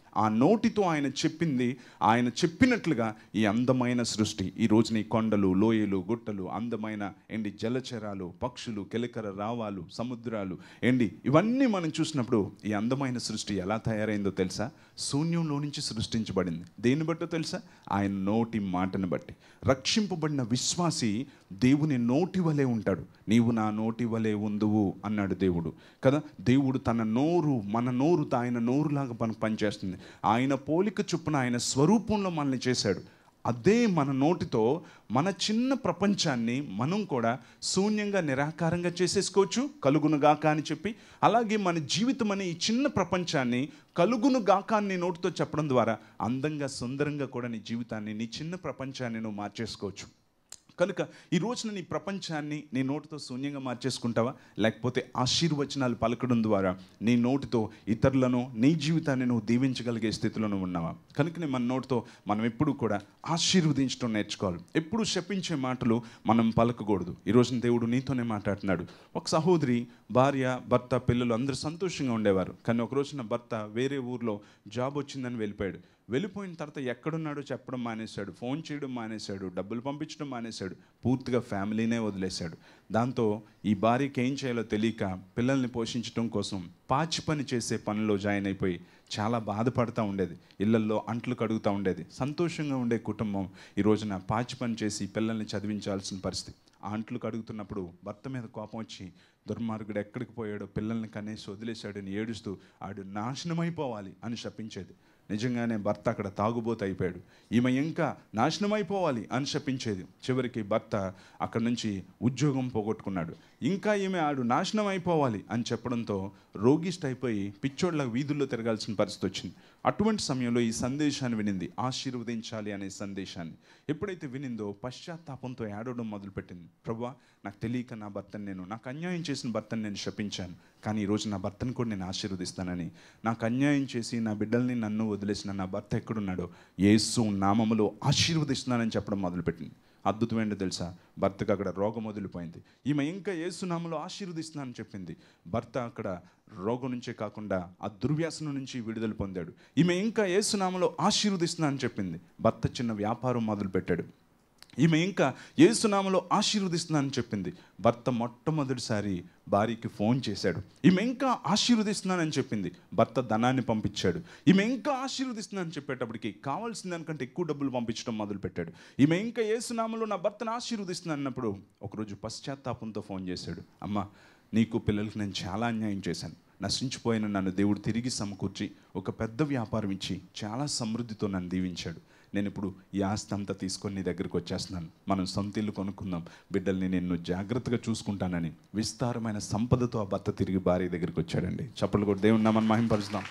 ఆ నోటితో ఆయన చెప్పింది ఆయన చెప్పినట్లుగా ఈ అందమైన సృష్టి ఈ రోజున ఈ కొండలు లోయలు గుట్టలు అందమైన ఎండి జలచరాలు పక్షులు కెలకర రావాలు సముద్రాలు ఎండి ఇవన్నీ మనం చూసినప్పుడు ఈ అందమైన సృష్టి ఎలా తయారైందో తెలుసా శూన్యంలో నుంచి సృష్టించబడింది దేన్ని బట్టో తెలుసా ఆయన నోటి మాటను బట్టి రక్షింపబడిన విశ్వాసి దేవుని నోటి వలె ఉంటాడు నీవు నా నోటి వలె ఉందువు అన్నాడు దేవుడు కదా దేవుడు తన నోరు మన నోరు ఆయన నోరులాగా మనకు పనిచేస్తుంది ఆయన పోలిక చొప్పున ఆయన స్వరూపంలో మనల్ని చేశాడు అదే మన నోటితో మన చిన్న ప్రపంచాన్ని మనం కూడా శూన్యంగా నిరాకారంగా చేసేసుకోవచ్చు కలుగునుగాక అని చెప్పి అలాగే మన జీవితం అనే ఈ చిన్న ప్రపంచాన్ని కలుగునుగాక అని నీ నోటితో చెప్పడం ద్వారా అందంగా సుందరంగా కూడా నీ జీవితాన్ని నీ చిన్న ప్రపంచాన్ని నువ్వు మార్చేసుకోవచ్చు కనుక ఈ రోజున నీ ప్రపంచాన్ని నీ నోటితో శూన్యంగా మార్చేసుకుంటావా లేకపోతే ఆశీర్వచనాలు పలకడం ద్వారా నీ నోటితో ఇతరులను నీ జీవితాన్ని నువ్వు దీవించగలిగే స్థితిలో నువ్వు ఉన్నావా కనుకనే మన నోటితో మనం ఎప్పుడు కూడా ఆశీర్వదించడం నేర్చుకోవాలి ఎప్పుడు శపించే మాటలు మనం పలకకూడదు ఈ రోజున దేవుడు నీతోనే మాట్లాడుతున్నాడు ఒక సహోదరి భార్య భర్త పిల్లలు అందరూ సంతోషంగా ఉండేవారు కానీ ఒక రోజున భర్త వేరే ఊర్లో జాబ్ వచ్చిందని వెళ్ళిపోయాడు వెళ్ళిపోయిన తర్వాత ఎక్కడున్నాడో చెప్పడం మానేశాడు ఫోన్ చేయడం మానేశాడు డబ్బులు పంపించడం మానేశాడు పూర్తిగా ఫ్యామిలీనే వదిలేశాడు దాంతో ఈ భార్యకి ఏం చేయాలో తెలియక పిల్లల్ని పోషించడం కోసం పాచి పని చేసే పనిలో జాయిన్ అయిపోయి చాలా బాధపడుతూ ఉండేది ఇళ్లల్లో అంట్లు కడుగుతూ ఉండేది సంతోషంగా ఉండే కుటుంబం ఈ రోజున పాచి పని చేసి పిల్లల్ని చదివించాల్సిన పరిస్థితి ఆ అంట్లు కడుగుతున్నప్పుడు భర్త మీద కోపం వచ్చి దుర్మార్గుడు ఎక్కడికి పోయాడో పిల్లల్ని కనేసి వదిలేశాడని ఏడుస్తూ ఆడు నాశనమైపోవాలి అని శపించేది నిజంగానే భర్త అక్కడ తాగుబోతు అయిపోయాడు ఈమె ఇంకా నాశనమైపోవాలి అని శపించేది చివరికి భర్త అక్కడ నుంచి ఉద్యోగం పోగొట్టుకున్నాడు ఇంకా ఈమె ఆడు నాశనం అయిపోవాలి అని చెప్పడంతో రోగిస్ట్ అయిపోయి పిచ్చోళ్ళ వీధుల్లో తిరగాల్సిన పరిస్థితి వచ్చింది అటువంటి సమయంలో ఈ సందేశాన్ని వినింది ఆశీర్వదించాలి అనే సందేశాన్ని ఎప్పుడైతే వినిందో పశ్చాత్తాపంతో ఏడవడం మొదలుపెట్టింది ప్రభా నాకు తెలియక నా భర్తను నేను నాకు అన్యాయం చేసిన భర్తను నేను శపించాను కానీ ఈరోజు నా భర్తను కూడా నేను ఆశీర్వదిస్తానని నాకు అన్యాయం చేసి నా బిడ్డల్ని నన్ను వదిలేసిన నా భర్త ఎక్కడున్నాడో యేసు నామములో ఆశీర్వదిస్తున్నానని చెప్పడం మొదలుపెట్టింది అద్భుతం ఏంటో తెలుసా భర్తకు అక్కడ రోగం వదిలిపోయింది ఈమె ఇంకా ఏసునామలో ఆశీర్వదిస్తున్నానని చెప్పింది భర్త అక్కడ రోగం నుంచే కాకుండా ఆ దుర్వ్యాసనం నుంచి విడుదల పొందాడు ఈమె ఇంకా ఏసునామలో ఆశీర్వదిస్తున్నానని చెప్పింది భర్త చిన్న వ్యాపారం మొదలుపెట్టాడు ఈమె ఇంకా ఏసునామలో ఆశీర్వదిస్తున్నానని చెప్పింది భర్త మొట్టమొదటిసారి భార్యకి ఫోన్ చేశాడు ఈమె ఇంకా ఆశీర్వదిస్తున్నానని చెప్పింది భర్త ధనాన్ని పంపించాడు ఈమె ఇంకా ఆశీర్వదిస్తున్నానని చెప్పేటప్పటికి కావాల్సిన దానికంటే ఎక్కువ డబ్బులు పంపించడం మొదలుపెట్టాడు ఈమె ఇంకా ఏసునామలో నా భర్తను ఆశీర్వదిస్తున్నాను అన్నప్పుడు ఒకరోజు పశ్చాత్తాపంతో ఫోన్ చేశాడు అమ్మ నీకు పిల్లలకి నేను చాలా అన్యాయం చేశాను నశించిపోయిన నన్ను దేవుడు తిరిగి సమకూర్చి ఒక పెద్ద వ్యాపారం ఇచ్చి చాలా సమృద్ధితో నన్ను దీవించాడు నేను ఇప్పుడు ఈ ఆస్తి అంతా తీసుకొని నీ దగ్గరికి వచ్చేస్తున్నాను మనం సొంత ఇల్లు కొనుక్కుందాం బిడ్డల్ని నేను జాగ్రత్తగా చూసుకుంటానని విస్తారమైన సంపదతో ఆ భర్త తిరిగి భార్య దగ్గరికి వచ్చాడండి చప్పలు కూడా దేవుని నామని మహింపరుస్తాం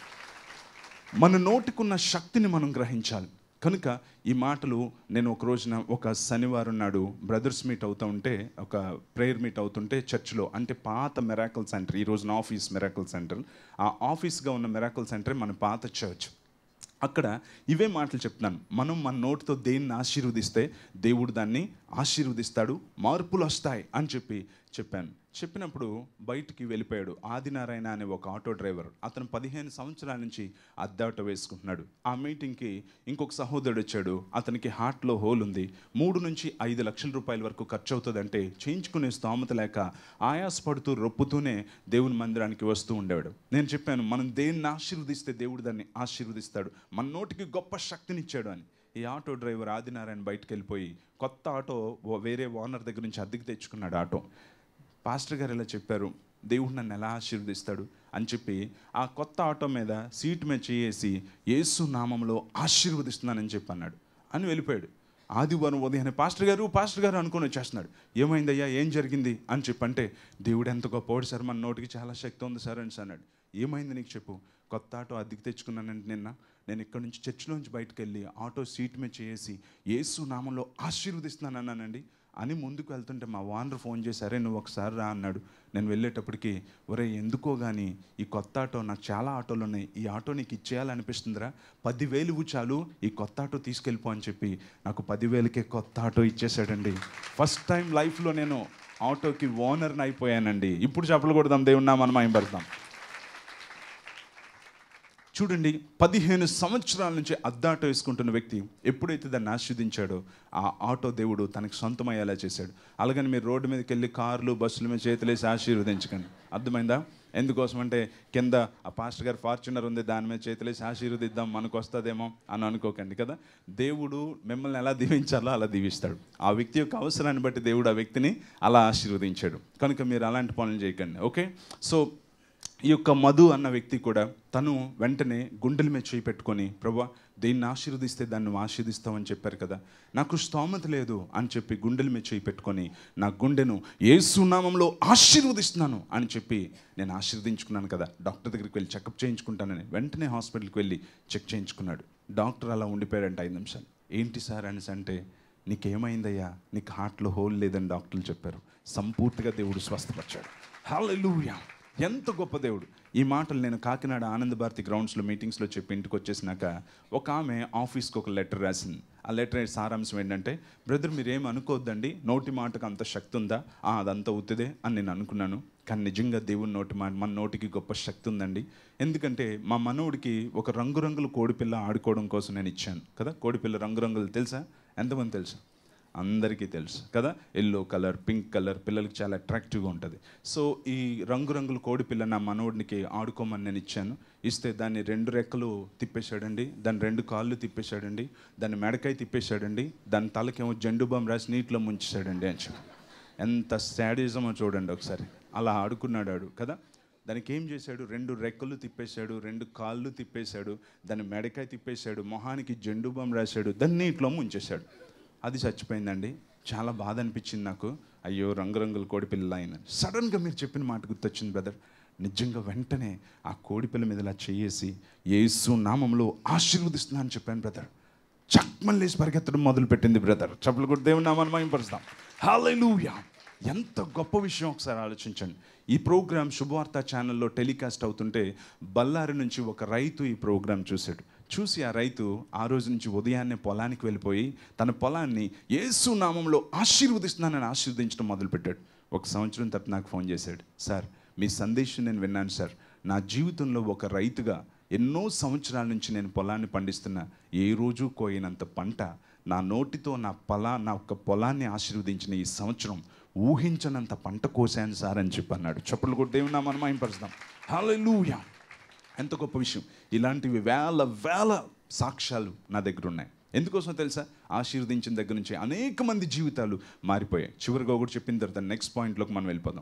మన నోటికున్న శక్తిని మనం గ్రహించాలి కనుక ఈ మాటలు నేను ఒక రోజున ఒక శనివారం నాడు బ్రదర్స్ మీట్ అవుతూ ఉంటే ఒక ప్రేయర్ మీట్ అవుతుంటే చర్చ్లో అంటే పాత మెరాకల్ సెంటర్ ఈ రోజున ఆఫీస్ మెరాకల్ సెంటర్ ఆ ఆఫీస్గా ఉన్న మెరాకల్ సెంటర్ మన పాత చర్చ్ అక్కడ ఇవే మాటలు చెప్తున్నాను మనం మన నోటితో దేన్ని ఆశీర్వదిస్తే దేవుడు దాన్ని ఆశీర్వదిస్తాడు మార్పులు వస్తాయి అని చెప్పి చెప్పాను చెప్పినప్పుడు బయటికి వెళ్ళిపోయాడు ఆదినారాయణ అనే ఒక ఆటో డ్రైవర్ అతను పదిహేను సంవత్సరాల నుంచి అద్దె ఆటో వేసుకుంటున్నాడు ఆ మీటింగ్కి ఇంకొక సహోదరుడు వచ్చాడు అతనికి హార్ట్లో హోల్ ఉంది మూడు నుంచి ఐదు లక్షల రూపాయల వరకు ఖర్చు అవుతుందంటే చేయించుకునే స్తోమత లేక ఆయాసపడుతూ రొప్పుతూనే దేవుని మందిరానికి వస్తూ ఉండేవాడు నేను చెప్పాను మనం దేన్ని ఆశీర్వదిస్తే దేవుడు దాన్ని ఆశీర్వదిస్తాడు మన నోటికి గొప్ప శక్తినిచ్చాడు అని ఈ ఆటో డ్రైవర్ ఆదినారాయణ బయటకు వెళ్ళిపోయి కొత్త ఆటో ఓ- వేరే ఓనర్ దగ్గర నుంచి అద్దెకి తెచ్చుకున్నాడు ఆటో పాస్టర్ గారు ఇలా చెప్పారు దేవుడు నన్ను ఎలా ఆశీర్వదిస్తాడు అని చెప్పి ఆ కొత్త ఆటో మీద సీట్ మీద చేసి యేసు నామంలో ఆశీర్వదిస్తున్నానని చెప్పి అన్నాడు అని వెళ్ళిపోయాడు ఆదివారం ఉదయాన్నే పాస్టర్ గారు పాస్టర్ గారు అనుకొని వచ్చేస్తున్నాడు ఏమైందయ్యా ఏం జరిగింది అని చెప్పంటే దేవుడు ఎంత గొప్పవాడు సార్ మన నోటికి చాలా శక్తి ఉంది సార్ అని అన్నాడు ఏమైంది నీకు చెప్పు కొత్త ఆటో అద్దెకి తెచ్చుకున్నానంటే నిన్న నేను ఇక్కడ నుంచి చర్చిలోంచి బయటకు వెళ్ళి ఆటో సీట్ మీద చేసి యేసు నామంలో ఆశీర్వదిస్తున్నాను అన్నానండి అని ముందుకు వెళ్తుంటే మా ఓనర్ ఫోన్ చేసి అరే నువ్వు ఒకసారి రా అన్నాడు నేను వెళ్ళేటప్పటికి ఒరే ఎందుకో కానీ ఈ కొత్త ఆటో నాకు చాలా ఆటోలు ఉన్నాయి ఈ ఆటో నీకు ఇచ్చేయాలనిపిస్తుందిరా పదివేలు ఇవ్వు చాలు ఈ కొత్త ఆటో తీసుకెళ్ళిపో అని చెప్పి నాకు పదివేలకే కొత్త ఆటో ఇచ్చేసాడండి ఫస్ట్ టైం లైఫ్లో నేను ఆటోకి ఓనర్ని అయిపోయానండి ఇప్పుడు చెప్పలు కొడదాం దేవున్నా మనం భయపడతాం చూడండి పదిహేను సంవత్సరాల నుంచి అద్దాటో వేసుకుంటున్న వ్యక్తి ఎప్పుడైతే దాన్ని ఆస్వాదించాడో ఆ ఆటో దేవుడు తనకు సొంతమయ్యేలా చేశాడు అలాగని మీరు రోడ్డు మీదకి వెళ్ళి కార్లు బస్సుల మీద చేతులేసి ఆశీర్వదించకండి అర్థమైందా ఎందుకోసం అంటే కింద ఆ పాస్టర్ గారు ఫార్చునర్ ఉంది దాని మీద చేతులేసి ఆశీర్వదిద్దాం మనకు వస్తుందేమో అని అనుకోకండి కదా దేవుడు మిమ్మల్ని ఎలా దీవించాలో అలా దీవిస్తాడు ఆ వ్యక్తి యొక్క అవసరాన్ని బట్టి దేవుడు ఆ వ్యక్తిని అలా ఆశీర్వదించాడు కనుక మీరు అలాంటి పనులు చేయకండి ఓకే సో ఈ యొక్క మధు అన్న వ్యక్తి కూడా తను వెంటనే గుండెల మీద చేయి పెట్టుకొని ప్రభా దీన్ని ఆశీర్వదిస్తే దాన్ని నువ్వు ఆశీర్దిస్తావని చెప్పారు కదా నాకు స్తోమత లేదు అని చెప్పి గుండెల మీద చేయి పెట్టుకొని నా గుండెను ఏసునామంలో ఆశీర్వదిస్తున్నాను అని చెప్పి నేను ఆశీర్వదించుకున్నాను కదా డాక్టర్ దగ్గరికి వెళ్ళి చెకప్ చేయించుకుంటానని వెంటనే హాస్పిటల్కి వెళ్ళి చెక్ చేయించుకున్నాడు డాక్టర్ అలా ఉండిపోయాడంట ఐదు నిమిషాలు ఏంటి సార్ అనేసి అంటే నీకేమైందయ్యా నీకు హార్ట్లో హోల్ లేదని డాక్టర్లు చెప్పారు సంపూర్తిగా దేవుడు స్వస్థపరిచాడు హల్లెలూయా ఎంత గొప్ప దేవుడు ఈ మాటలు నేను కాకినాడ ఆనంద భారతి గ్రౌండ్స్లో మీటింగ్స్లో చెప్పి ఇంటికి వచ్చేసినాక ఒక ఆమె ఆఫీస్కి ఒక లెటర్ రాసింది ఆ లెటర్ సారాంశం ఏంటంటే బ్రదర్ మీరు ఏం అనుకోవద్దండి నోటి మాటకు అంత శక్తి ఉందా "ఆ, అదంతా ఉత్తిదే అని నేను అనుకున్నాను కానీ నిజంగా దేవుని నోటి మాట మన నోటికి గొప్ప శక్తి ఉందండి ఎందుకంటే మా మనవుడికి ఒక రంగురంగుల కోడిపిల్ల ఆడుకోవడం కోసం నేను ఇచ్చాను కదా కోడిపిల్ల రంగురంగులు తెలుసా ఎంతమంది తెలుసా అందరికీ తెలుసు కదా ఎల్లో కలర్ పింక్ కలర్ పిల్లలకి చాలా అట్రాక్టివ్గా ఉంటుంది సో ఈ రంగురంగుల కోడి పిల్ల నా మనోడికి ఆడుకోమని నేను ఇచ్చాను ఇస్తే దాన్ని రెండు రెక్కలు తిప్పేశాడండి దాని రెండు కాళ్ళు తిప్పేశాడండి దాన్ని మెడకాయ తిప్పేశాడండి దాని తలకేమో జెండు బాంబు రాసి నీటిలో ముంచేశాడండి అని చెప్పి ఎంత శాడిజమో చూడండి ఒకసారి అలా ఆడుకున్నాడు ఆడు కదా దానికి ఏం చేశాడు రెండు రెక్కలు తిప్పేశాడు రెండు కాళ్ళు తిప్పేశాడు దాని మెడకాయ తిప్పేశాడు మొహానికి జెండు బాంబు రాశాడు దాన్ని నీటిలో ముంచేశాడు అది చచ్చిపోయిందండి చాలా బాధ అనిపించింది నాకు అయ్యో రంగురంగుల కోడిపిల్ల ఆయన సడన్గా మీరు చెప్పిన మాట గుర్తొచ్చింది బ్రదర్ నిజంగా వెంటనే ఆ కోడిపిల్ల మీద ఇలా చేయేసి యేసు నామంలో ఆశీర్వదిస్తున్నా అని చెప్పాను బ్రదర్ చక్మన్ లేచి పరిగెత్తడం మొదలుపెట్టింది బ్రదర్ చెప్పులు కూడా దేవుని నామాన్ని మహింపరుస్తాం హాలూయా ఎంత గొప్ప విషయం ఒకసారి ఆలోచించండి ఈ ప్రోగ్రామ్ శుభవార్త ఛానల్లో టెలికాస్ట్ అవుతుంటే బళ్ళారి నుంచి ఒక రైతు ఈ ప్రోగ్రాం చూశాడు చూసి ఆ రైతు ఆ రోజు నుంచి ఉదయాన్నే పొలానికి వెళ్ళిపోయి తన పొలాన్ని యేసు నామంలో ఆశీర్వదిస్తున్నానని ఆశీర్వదించడం మొదలుపెట్టాడు ఒక సంవత్సరం తర్వాత నాకు ఫోన్ చేశాడు సార్ మీ సందేశం నేను విన్నాను సార్ నా జీవితంలో ఒక రైతుగా ఎన్నో సంవత్సరాల నుంచి నేను పొలాన్ని పండిస్తున్నా ఏ రోజు కోయినంత పంట నా నోటితో నా పొలా నా యొక్క పొలాన్ని ఆశీర్వదించిన ఈ సంవత్సరం ఊహించనంత పంట కోసాను సార్ అని చెప్పి అన్నాడు చెప్పులు కూడా దేవుని నా మనం పరుస్తాం హల్లెలూయా ఎంత గొప్ప విషయం ఇలాంటివి వేల వేల సాక్ష్యాలు నా దగ్గర ఉన్నాయి ఎందుకోసం తెలుసా ఆశీర్వదించిన దగ్గర నుంచి అనేక మంది జీవితాలు మారిపోయాయి చివరిగా ఒకటి చెప్పిన తర్వాత నెక్స్ట్ పాయింట్లోకి మనం వెళ్ళిపోదాం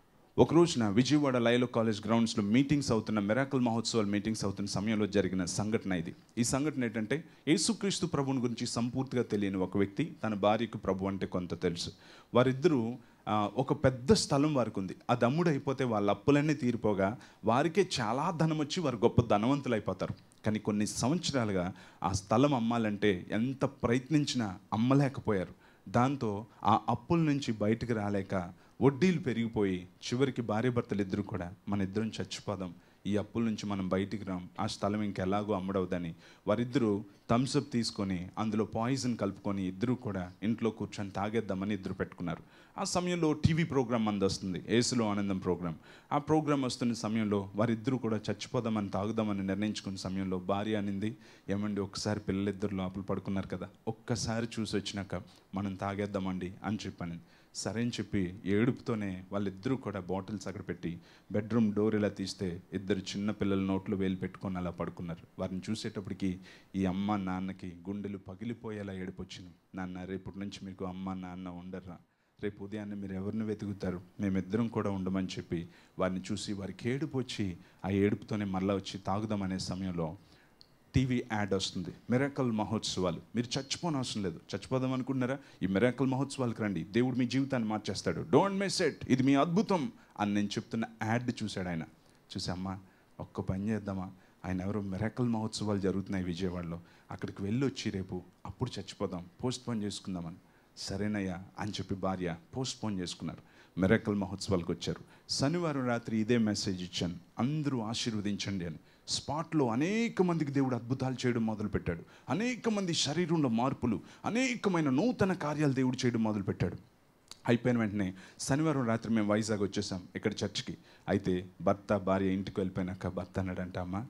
ఒక రోజున విజయవాడ లైలో కాలేజ్ గ్రౌండ్స్లో మీటింగ్స్ అవుతున్న మెరాకల్ మహోత్సవాలు మీటింగ్స్ అవుతున్న సమయంలో జరిగిన సంఘటన ఇది ఈ సంఘటన ఏంటంటే యేసుక్రీస్తు ప్రభుని గురించి సంపూర్తిగా తెలియని ఒక వ్యక్తి తన భార్యకు ప్రభు అంటే కొంత తెలుసు వారిద్దరూ ఆ, ఒక పెద్ద స్థలం వారికి ఉంది ఆ దమ్ముడు అయిపోతే వాళ్ళ అప్పులన్నీ తీరిపోగా వారికే చాలా ధనం వచ్చి వారు గొప్ప ధనవంతులు అయిపోతారు కానీ కొన్ని సంవత్సరాలుగా ఆ స్థలం అమ్మాలంటే ఎంత ప్రయత్నించినా అమ్మలేకపోయారు దాంతో ఆ అప్పుల నుంచి బయటకు రాలేక వడ్డీలు పెరిగిపోయి చివరికి భార్యాభర్తలు ఇద్దరు కూడా మన ఇద్దరం చచ్చిపోదాం ఈ అప్పుల నుంచి మనం బయటికి రాం ఆ స్థలం ఇంకెలాగో అమ్మడవుదని వారిద్దరూ థమ్స్అప్ తీసుకొని అందులో పాయిజన్ కలుపుకొని ఇద్దరు కూడా ఇంట్లో కూర్చొని తాగేద్దామని ఇద్దరు పెట్టుకున్నారు ఆ సమయంలో టీవీ ప్రోగ్రామ్ మంది వస్తుంది ఏసులో ఆనందం ప్రోగ్రామ్ ఆ ప్రోగ్రామ్ వస్తున్న సమయంలో వారిద్దరూ కూడా చచ్చిపోదామని తాగుదామని నిర్ణయించుకున్న సమయంలో భార్య అనింది ఏమండి ఒక్కసారి పిల్లలిద్దరు లోపల పడుకున్నారు కదా ఒక్కసారి చూసి వచ్చినాక మనం తాగేద్దామండి అని చెప్పాను సరే అని చెప్పి ఏడుపుతోనే వాళ్ళిద్దరూ కూడా బాటిల్స్ అక్కడ పెట్టి బెడ్రూమ్ డోర్ ఇలా తీస్తే ఇద్దరు చిన్న పిల్లల నోట్లో వేలు పెట్టుకొని అలా పడుకున్నారు వారిని చూసేటప్పటికి ఈ అమ్మ నాన్నకి గుండెలు పగిలిపోయేలా ఏడుపు వచ్చింది నాన్న రేపటి నుంచి మీకు అమ్మ నాన్న ఉండర్రా రేపు ఉదయాన్నే మీరు ఎవరిని వెతుకుతారు మేమిద్దరం కూడా ఉండమని చెప్పి వారిని చూసి వారికి ఏడుపు వచ్చి ఆ ఏడుపుతోనే మళ్ళా వచ్చి తాగుదామనే సమయంలో టీవీ యాడ్ వస్తుంది మిరాకల్ మహోత్సవాలు మీరు చచ్చిపోని అవసరం లేదు చచ్చిపోదాం అనుకుంటున్నారా ఈ మిరాకల్ మహోత్సవాలకు రండి దేవుడు మీ జీవితాన్ని మార్చేస్తాడు డోంట్ మిస్ ఇట్ ఇది మీ అద్భుతం అని నేను చెప్తున్న యాడ్ చూశాడు ఆయన చూసి అమ్మా ఒక్క పని చేద్దామా ఆయన ఎవరో మిరాకల్ మహోత్సవాలు జరుగుతున్నాయి విజయవాడలో అక్కడికి వెళ్ళి వచ్చి రేపు అప్పుడు చచ్చిపోదాం పోస్ట్ పోన్ చేసుకుందామని సరేనయ్యా అని చెప్పి భార్య పోస్ట్ పోన్ చేసుకున్నారు మిరాకల్ మహోత్సవాలకు వచ్చారు శనివారం రాత్రి ఇదే మెసేజ్ ఇచ్చాను అందరూ ఆశీర్వదించండి అని స్పాట్లో అనేక మందికి దేవుడు అద్భుతాలు చేయడం మొదలుపెట్టాడు అనేక మంది శరీరంలో మార్పులు అనేకమైన నూతన కార్యాలు దేవుడు చేయడం మొదలుపెట్టాడు అయిపోయిన వెంటనే శనివారం రాత్రి మేము వైజాగ్ వచ్చేసాం ఇక్కడ చర్చ్కి అయితే భర్త భార్య ఇంటికి వెళ్ళిపోయినాక భర్త అన్నాడంట అమ్మ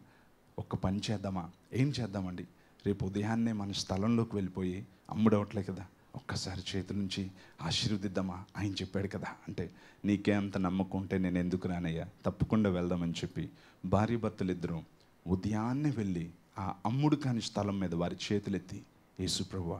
ఒక్క పని చేద్దామా ఏం చేద్దామండి రేపు ఉదయాన్నే మన స్థలంలోకి వెళ్ళిపోయి అమ్ముడవట్లే కదా ఒక్కసారి చేతి నుంచి ఆశీర్వదిద్దామా ఆయన చెప్పాడు కదా అంటే నీకే అంత నమ్మకం ఉంటే నేను ఎందుకు రానయ్యా తప్పకుండా వెళ్దామని చెప్పి భార్య భర్తలు ఇద్దరు ఉదయాన్నే వెళ్ళి ఆ అమ్ముడు కాని స్థలం మీద వారి చేతులెత్తి యేసు ప్రభువా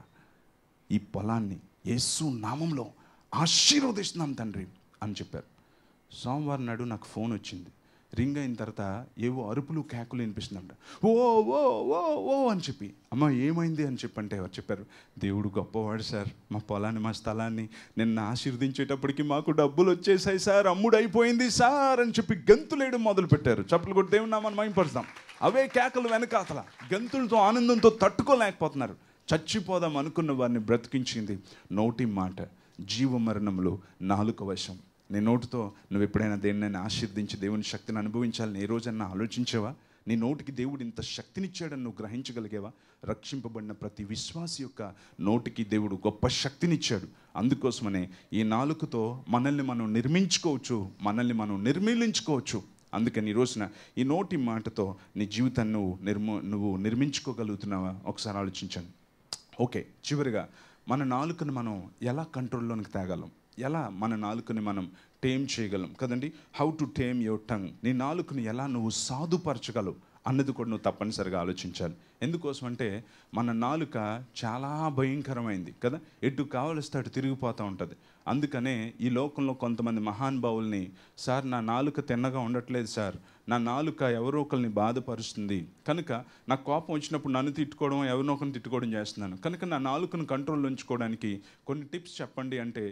ఈ పొలాన్ని యేసు నామంలో ఆశీర్వదిస్తున్నాం తండ్రి అని చెప్పారు సోమవారం నాడు నాకు ఫోన్ వచ్చింది రింగ్ అయిన తర్వాత ఏవో అరుపులు కేకులు వినిపిస్తుందంట ఓ ఓ ఓ ఓ అని చెప్పి అమ్మ ఏమైంది అని చెప్పంటే ఎవరు చెప్పారు దేవుడు గొప్పవాడు సార్ మా పొలాన్ని మా స్థలాన్ని నిన్న ఆశీర్వదించేటప్పటికి మాకు డబ్బులు వచ్చేసాయి సార్ అమ్ముడు అయిపోయింది సార్ అని చెప్పి గంతులేయడం మొదలు పెట్టారు చప్పలు కొట్టి దేవుడు నామని మైంపరుస్తాం అవే కేకలు వెనకాతల గంతులతో ఆనందంతో తట్టుకోలేకపోతున్నారు చచ్చిపోదాం అనుకున్న వారిని బ్రతికించింది నోటి మాట జీవ మరణంలో నాలుక వశం నీ నోటితో నువ్వు ఎప్పుడైనా దేన్నైనా ఆశీర్దించి దేవుని శక్తిని అనుభవించాలని ఏ రోజన్నా ఆలోచించావా నీ నోటికి దేవుడు ఇంత శక్తినిచ్చాడని నువ్వు గ్రహించగలిగేవా రక్షింపబడిన ప్రతి విశ్వాసి యొక్క నోటికి దేవుడు గొప్ప శక్తినిచ్చాడు అందుకోసమనే ఈ నాలుకతో మనల్ని మనం నిర్మించుకోవచ్చు మనల్ని మనం నిర్మూలించుకోవచ్చు అందుకని ఈ రోజున ఈ నోటి మాటతో నీ జీవితాన్ని నువ్వు నిర్మూ నువ్వు నిర్మించుకోగలుగుతున్నావా ఒకసారి ఆలోచించండి ఓకే చివరిగా మన నాలుకను మనం ఎలా కంట్రోల్లోనికి తేగలం ఎలా మన నాలుకని మనం టేమ్ చేయగలం కదండి how to tame your tongue నీ నాలుకని ఎలా నువ్వు సాధుపరచగలవు అన్నది కూడా నువ్వు తప్పనిసరిగా ఆలోచించాలి ఎందుకోసం అంటే మన నాలుక చాలా భయంకరమైంది కదా ఎటు కావలిస్తే అటు తిరిగిపోతూ ఉంటుంది అందుకనే ఈ లోకంలో కొంతమంది మహానుభావుల్ని సార్ నా నాలుక తిన్నగా ఉండట్లేదు సార్ నా నాలుక ఎవరో ఒకరిని బాధపరుస్తుంది కనుక నాకు కోపం వచ్చినప్పుడు నన్ను తిట్టుకోవడం ఎవరినో ఒకరిని తిట్టుకోవడం చేస్తున్నాను కనుక నా నాలుకను కంట్రోల్లో ఉంచుకోవడానికి కొన్ని టిప్స్ చెప్పండి అంటే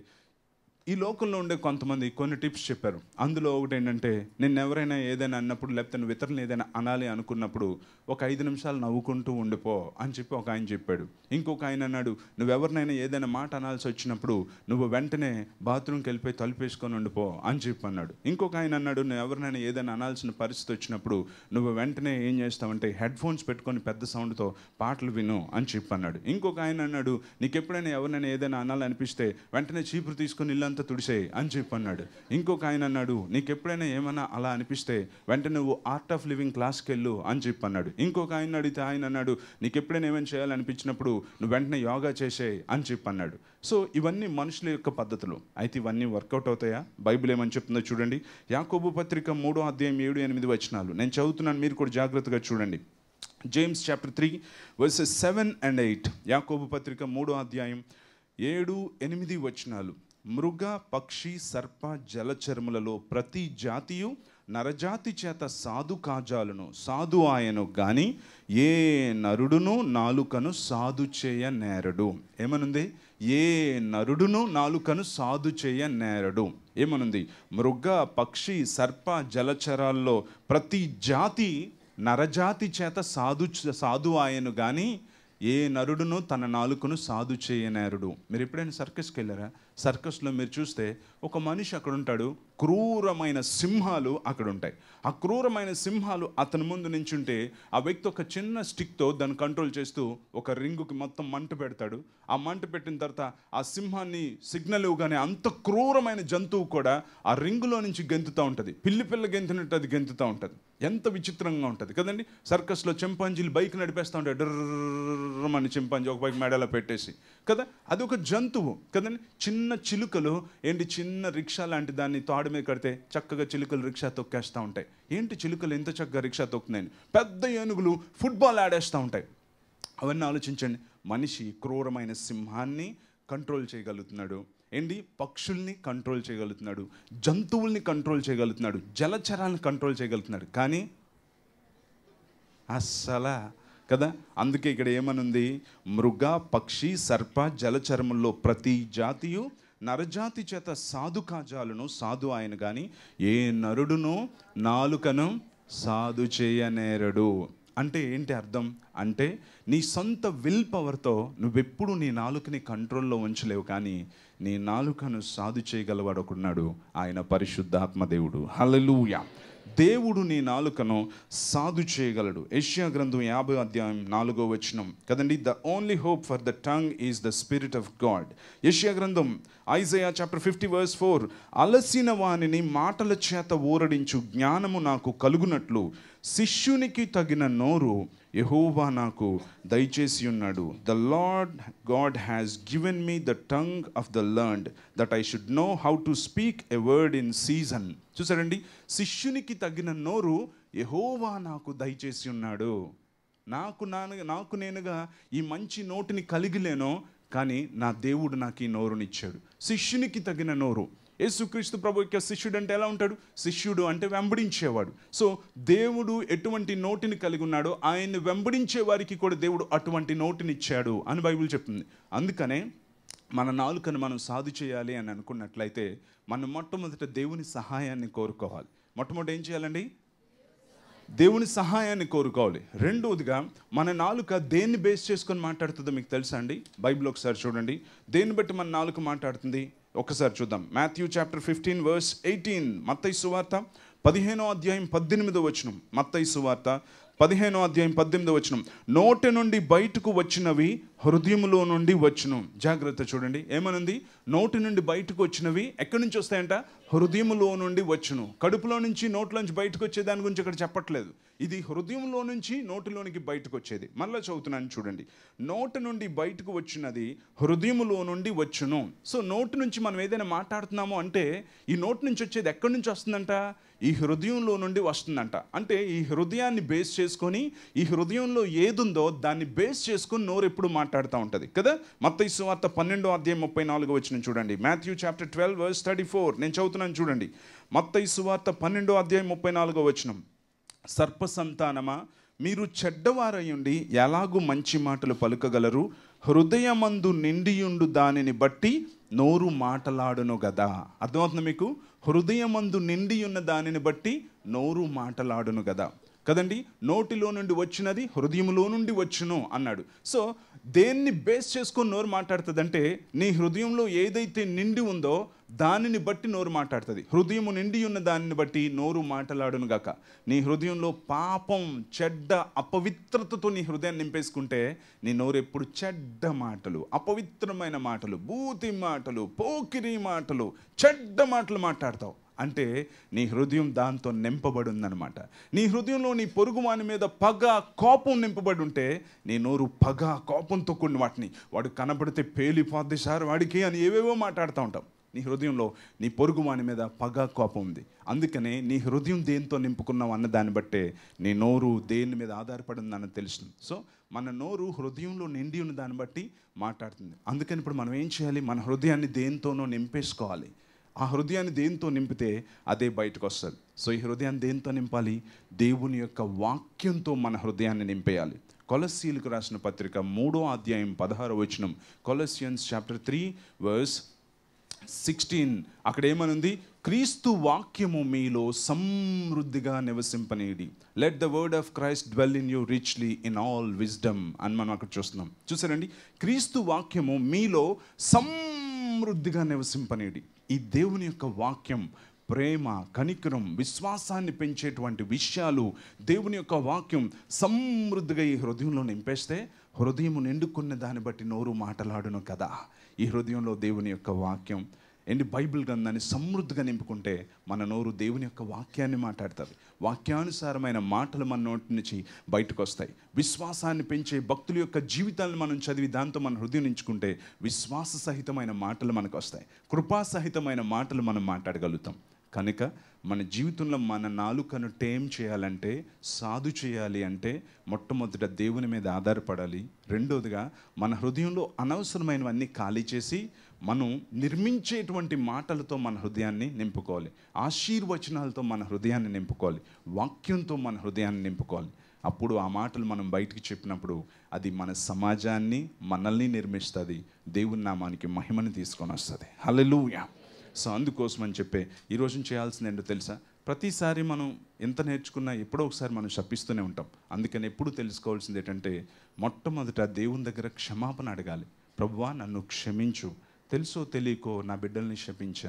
ఈ లోకంలో ఉండే కొంతమంది కొన్ని టిప్స్ చెప్పారు అందులో ఒకటి ఏంటంటే నిన్న ఎవరైనా ఏదైనా అన్నప్పుడు లేకపోతే నువ్వు ఇతరులను ఏదైనా అనాలి అనుకున్నప్పుడు ఒక ఐదు నిమిషాలు నవ్వుకుంటూ ఉండిపో అని చెప్పి ఒక ఆయన చెప్పాడు ఇంకొక ఆయన అన్నాడు నువ్వెవరినైనా ఏదైనా మాట అనాల్సి వచ్చినప్పుడు నువ్వు వెంటనే బాత్రూమ్కి వెళ్ళిపోయి తలుపేసుకొని ఉండిపో అని చెప్పి అన్నాడు ఇంకొక ఆయన అన్నాడు నువ్వు ఎవరినైనా ఏదైనా అనాల్సిన పరిస్థితి వచ్చినప్పుడు నువ్వు వెంటనే ఏం చేస్తావంటే హెడ్ ఫోన్స్ పెట్టుకొని పెద్ద సౌండ్తో పాటలు విను అని చెప్పి అన్నాడు ఇంకొక ఆయన అన్నాడు నీకు ఎప్పుడైనా ఎవరినైనా ఏదైనా అనాలనిపిస్తే వెంటనే చీపురు తీసుకొని ఇల్లంతా తుడిసేయి అని చెప్పి అన్నాడు ఇంకొక ఆయన అన్నాడు నీకు ఎప్పుడైనా ఏమైనా అలా అనిపిస్తే వెంటనే నువ్వు ఆర్ట్ ఆఫ్ లివింగ్ క్లాస్కి వెళ్ళు అని చెప్పి అన్నాడు ఇంకొక ఆయన అడిగితే ఆయన అన్నాడు నీకు ఎప్పుడైనా ఏమైనా చేయాలనిపించినప్పుడు నువ్వు వెంటనే యోగా చేసేయి అని చెప్పి అన్నాడు సో ఇవన్నీ మనుషుల యొక్క పద్ధతులు అయితే ఇవన్నీ వర్కౌట్ అవుతాయా బైబిల్ ఏమని చెప్తుందో చూడండి యాకోబు పత్రిక మూడో అధ్యాయం ఏడు ఎనిమిది వచనాలు నేను చదువుతున్నాను మీరు కూడా జాగ్రత్తగా చూడండి James chapter three verses seven and eight యాకోబు పత్రిక మూడో అధ్యాయం ఏడు ఎనిమిది వచనాలు మృగ పక్షి సర్ప జలచర్ములలో ప్రతి జాతియు నరజాతి చేత సాధు కాజాలను సాధు ఆయను గాని ఏ నరుడును నాలుకను సాధు చేయ నేరడు ఏమనుంది ఏ నరుడును నాలుకను సాధు చేయ నేరడు ఏమనుంది మృగ పక్షి సర్ప జలచరాల్లో ప్రతి జాతి నరజాతి చేత సాధు సాధు ఆయను కానీ ఏ నరుడును తన నాలుకను సాధు చేయనేరుడు మీరు ఎప్పుడైనా సర్కస్కి వెళ్ళారా సర్కస్లో మీరు చూస్తే ఒక మనిషి అక్కడ ఉంటాడు క్రూరమైన సింహాలు అక్కడ ఉంటాయి ఆ క్రూరమైన సింహాలు అతని ముందు నించుంటే ఆ వ్యక్తి ఒక చిన్న స్టిక్తో దాన్ని కంట్రోల్ చేస్తూ ఒక రింగుకి మొత్తం మంట పెడతాడు ఆ మంట పెట్టిన తర్వాత ఆ సింహాన్ని సిగ్నల్ ఇవ్వగానే అంత క్రూరమైన జంతువు కూడా ఆ రింగులో నుంచి గెంతుతూ ఉంటుంది పిల్లి పిల్ల గెంతునట్టు అది గెంతుతూ ఉంటుంది ఎంత విచిత్రంగా ఉంటుంది కదండి సర్కస్లో చింపాంజీలు బైక్ నడిపేస్తూ ఉంటాయి డర్రమని చింపాంజీ ఒక బైక్ మెడలో పెట్టేసి కదా అది ఒక జంతువు కదండి చిన్న చిలుకలు ఏంటి చిన్న రిక్షా లాంటి దాన్ని తాడు మీద కడితే చక్కగా చిలుకలు రిక్షా తొక్కేస్తూ ఉంటాయి ఏంటి చిలుకలు ఎంత చక్కగా రిక్షా తొక్కున్నాయని పెద్ద ఏనుగులు ఫుట్బాల్ ఆడేస్తూ ఉంటాయి అవన్నీ ఆలోచించండి మనిషి క్రూరమైన సింహాన్ని కంట్రోల్ చేయగలుగుతున్నాడు ఏంటి పక్షుల్ని కంట్రోల్ చేయగలుగుతున్నాడు జంతువుల్ని కంట్రోల్ చేయగలుగుతున్నాడు జలచరాలను కంట్రోల్ చేయగలుగుతున్నాడు కానీ అస్సలా కదా అందుకే ఇక్కడ ఏమనుంది మృగ పక్షి సర్ప జలచరముల్లో ప్రతి జాతియు నరజాతి చేత సాధు కాజాలను సాధు ఆయన కానీ ఏ నరుడును నాలుకను సాధు చేయనేరడు అంటే ఏంటి అర్థం అంటే నీ సొంత విల్ పవర్తో నువ్వెప్పుడు నీ నాలుకని కంట్రోల్లో ఉంచలేవు కానీ నీ నాలుకను సాధు చేయగలవాడు ఒకడున్నాడు ఆయన పరిశుద్ధాత్మ దేవుడు హల్లెలూయా దేవుడు నీ నాలుకను సాధు చేయగలడు ఏషియా గ్రంథం యాభై అధ్యాయం నాలుగో వచనం కదండి the only hope for the tongue is the spirit of God ఏషియా గ్రంథం Isaiah chapter fifty verse four అలసిన వానిని మాటల చేత ఊరడించు జ్ఞానము నాకు కలుగునట్లు శిష్యునికి తగిన నోరు యహోవా నాకు దయచేసి ఉన్నాడు the Lord God has given me the tongue of the learned that I should know how to speak a word in season చూసారండి శిష్యునికి తగిన నోరు యహోవా నాకు దయచేసి ఉన్నాడు నాకు నాన్న నాకు నేనుగా ఈ మంచి నోటిని కలిగిలేనో కానీ నా దేవుడు నాకు ఈ నోరునిచ్చాడు శిష్యునికి తగిన నోరు యేసుక్రీస్తు ప్రభు యొక్క శిష్యుడు అంటే ఎలా ఉంటాడు శిష్యుడు అంటే వెంబడించేవాడు సో దేవుడు ఎటువంటి నోటిని కలిగి ఉన్నాడో ఆయన్ని వెంబడించే వారికి కూడా దేవుడు అటువంటి నోటిని ఇచ్చాడు అని బైబిల్ చెప్తుంది అందుకనే మన నాలుకను మనం సాధు చేయాలి అని అనుకున్నట్లయితే మనం మొట్టమొదట దేవుని సహాయాన్ని కోరుకోవాలి మొట్టమొదటి ఏం చేయాలండి దేవుని సహాయాన్ని కోరుకోవాలి రెండవదిగా మన నాలుక దేన్ని బేస్ చేసుకొని మాట్లాడుతుందో మీకు తెలుసా అండి బైబిల్ ఒకసారి చూడండి దేన్ని బట్టి మన నాలుక మాట్లాడుతుంది ఒకసారి చూద్దాం Matthew chapter fifteen verse eighteen మత్తయి సువార్త పదిహేనో అధ్యాయం పద్దెనిమిదో వచనం మత్తయి సువార్త పదిహేనో అధ్యాయం పద్దెనిమిదో వచనం నోటి నుండి బయటకు వచ్చినవి హృదయములో నుండి వచ్చును జాగ్రత్త చూడండి ఏమనుంది నోటి నుండి బయటకు వచ్చినవి ఎక్కడి నుంచి వస్తాయంట హృదయములో నుండి వచ్చును కడుపులో నుంచి నోట్లోంచి బయటకు వచ్చే దాని గురించి ఇక్కడ చెప్పట్లేదు ఇది హృదయంలో నుంచి నోటిలోనికి బయటకు వచ్చేది మళ్ళీ చదువుతున్నాను చూడండి నోటి నుండి బయటకు వచ్చినది హృదయములో నుండి వచ్చును సో నోటి నుంచి మనం ఏదైనా మాట్లాడుతున్నాము అంటే ఈ నోటి నుంచి వచ్చేది ఎక్కడి నుంచి వస్తుందంట ఈ హృదయంలో నుండి వస్తుందంట అంటే ఈ హృదయాన్ని బేస్ చేసుకొని ఈ హృదయంలో ఏదుందో దాన్ని బేస్ చేసుకొని నోరు ఎప్పుడు మాట్లాడుతూ ఉంటుంది కదా మత్తయి సువార్త పన్నెండో అధ్యాయం ముప్పై నాలుగు వచ్చిన చూడండి Matthew chapter twelve verse thirty four నేను చదువుతున్నాను చూడండి మత్తయి సువార్త పన్నెండో అధ్యాయం ముప్పై నాలుగో వచనం సర్ప సంతానమా మీరు చెడ్డవారయుండి ఎలాగూ మంచి మాటలు పలుకగలరు హృదయమందు నిండియుండు దానిని బట్టి నోరు మాటలాడును గదా అర్థమవుతుంది మీకు హృదయమందు నిండి ఉన్న దానిని బట్టి నోరు మాటలాడును గదా కదండి నోటిలో నుండి వచ్చినది హృదయములో నుండి వచ్చును అన్నాడు సో దేన్ని బేస్ చేసుకొని నోరు మాట్లాడుతుందంటే నీ హృదయంలో ఏదైతే నిండి ఉందో దానిని బట్టి నోరు మాట్లాడుతుంది హృదయము నిండి ఉన్న దానిని బట్టి నోరు మాట్లాడును గాక నీ హృదయంలో పాపం చెడ్డ అపవిత్రతతో నీ హృదయాన్ని నింపేసుకుంటే నీ నోరు ఎప్పుడు చెడ్డ మాటలు అపవిత్రమైన మాటలు బూతి మాటలు పోకిరి మాటలు చెడ్డ మాటలు మాట్లాడతావు అంటే నీ హృదయం దాంతో నింపబడి ఉందన్నమాట నీ హృదయంలో నీ పొరుగు వాని మీద పగ కోపం నింపబడి ఉంటే నీ నోరు పగ కోపంతో కూడిన వాటిని వాడు కనబడితే పేలిపోద్ది సార్ వాడికి అని ఏవేవో మాట్లాడుతూ ఉంటాం నీ హృదయంలో నీ పొరుగు వాని మీద పగ కోపం ఉంది అందుకనే నీ హృదయం దేంతో నింపుకున్నావు అన్న దాన్ని బట్టే నీ నోరు దేని మీద ఆధారపడి ఉందని తెలుస్తుంది సో మన నోరు హృదయంలో నిండి ఉన్న దాన్ని బట్టి మాట్లాడుతుంది అందుకని ఇప్పుడు మనం ఏం చేయాలి మన హృదయాన్ని దేంతోనో నింపేసుకోవాలి ఆ హృదయాన్ని దేంతో నింపితే అదే బయటకు వస్తుంది సో ఈ హృదయాన్ని దేంతో నింపాలి దేవుని యొక్క వాక్యంతో మన హృదయాన్ని నింపేయాలి కొలస్సీలకు రాసిన పత్రిక మూడో అధ్యాయం పదహారో వచనం Colossians chapter three verse sixteen అక్కడ ఏమనుంది క్రీస్తు వాక్యము మీలో సమృద్ధిగా నివసింపనీడి let the word of Christ dwell in you richly in all wisdom అని మనం అక్కడ చూస్తున్నాం చూసారండి క్రీస్తు వాక్యము మీలో సమృద్ధిగా నివసింపనీడి ఈ దేవుని యొక్క వాక్యం ప్రేమ కనికరం విశ్వాసాన్ని పెంచేటువంటి విషయాలు దేవుని యొక్క వాక్యం సమృద్ధిగా ఈ హృదయంలో నింపేస్తే హృదయం నిండుకున్న దాన్ని బట్టి నోరు మాటలాడును కదా ఈ హృదయంలో దేవుని యొక్క వాక్యం ఏంటి బైబిల్ గ్రంథాన్ని సమృద్ధిగా నింపుకుంటే మన నోరు దేవుని యొక్క వాక్యాన్ని మాట్లాడుతుంది వాక్యానుసారమైన మాటలు మన నోటి నుంచి బయటకు వస్తాయి విశ్వాసాన్ని పెంచే భక్తుల యొక్క జీవితాలను మనం చదివి దాంతో మన హృదయం నించుకుంటే విశ్వాస సహితమైన మాటలు మనకు వస్తాయి కృపా సహితమైన మాటలు మనం మాట్లాడగలుగుతాం కనుక మన జీవితంలో మన నాలుకను టేం చేయాలంటే సాధు చేయాలి అంటే మొట్టమొదట దేవుని మీద ఆధారపడాలి రెండోదిగా మన హృదయంలో అనవసరమైనవన్నీ ఖాళీ చేసి మనం నిర్మించేటువంటి మాటలతో మన హృదయాన్ని నింపుకోవాలి ఆశీర్వచనాలతో మన హృదయాన్ని నింపుకోవాలి వాక్యంతో మన హృదయాన్ని నింపుకోవాలి అప్పుడు ఆ మాటలు మనం బయటికి చెప్పినప్పుడు అది మన సమాజాన్ని మనల్ని నిర్మిస్తుంది దేవుని నామానికి మహిమని తీసుకొని వస్తుంది హల్లెలూయా సో అందుకోసం అని చెప్పే ఈరోజు చేయాల్సింది ఏంటో తెలుసా ప్రతిసారి మనం ఎంత నేర్చుకున్నా ఎప్పుడో ఒకసారి మనం శపిస్తూనే ఉంటాం అందుకని ఎప్పుడు తెలుసుకోవాల్సింది ఏంటంటే మొట్టమొదట దేవుని దగ్గర క్షమాపణ అడగాలి ప్రభువా నన్ను క్షమించు తెలుసో తెలియకో నా బిడ్డల్ని శపించాను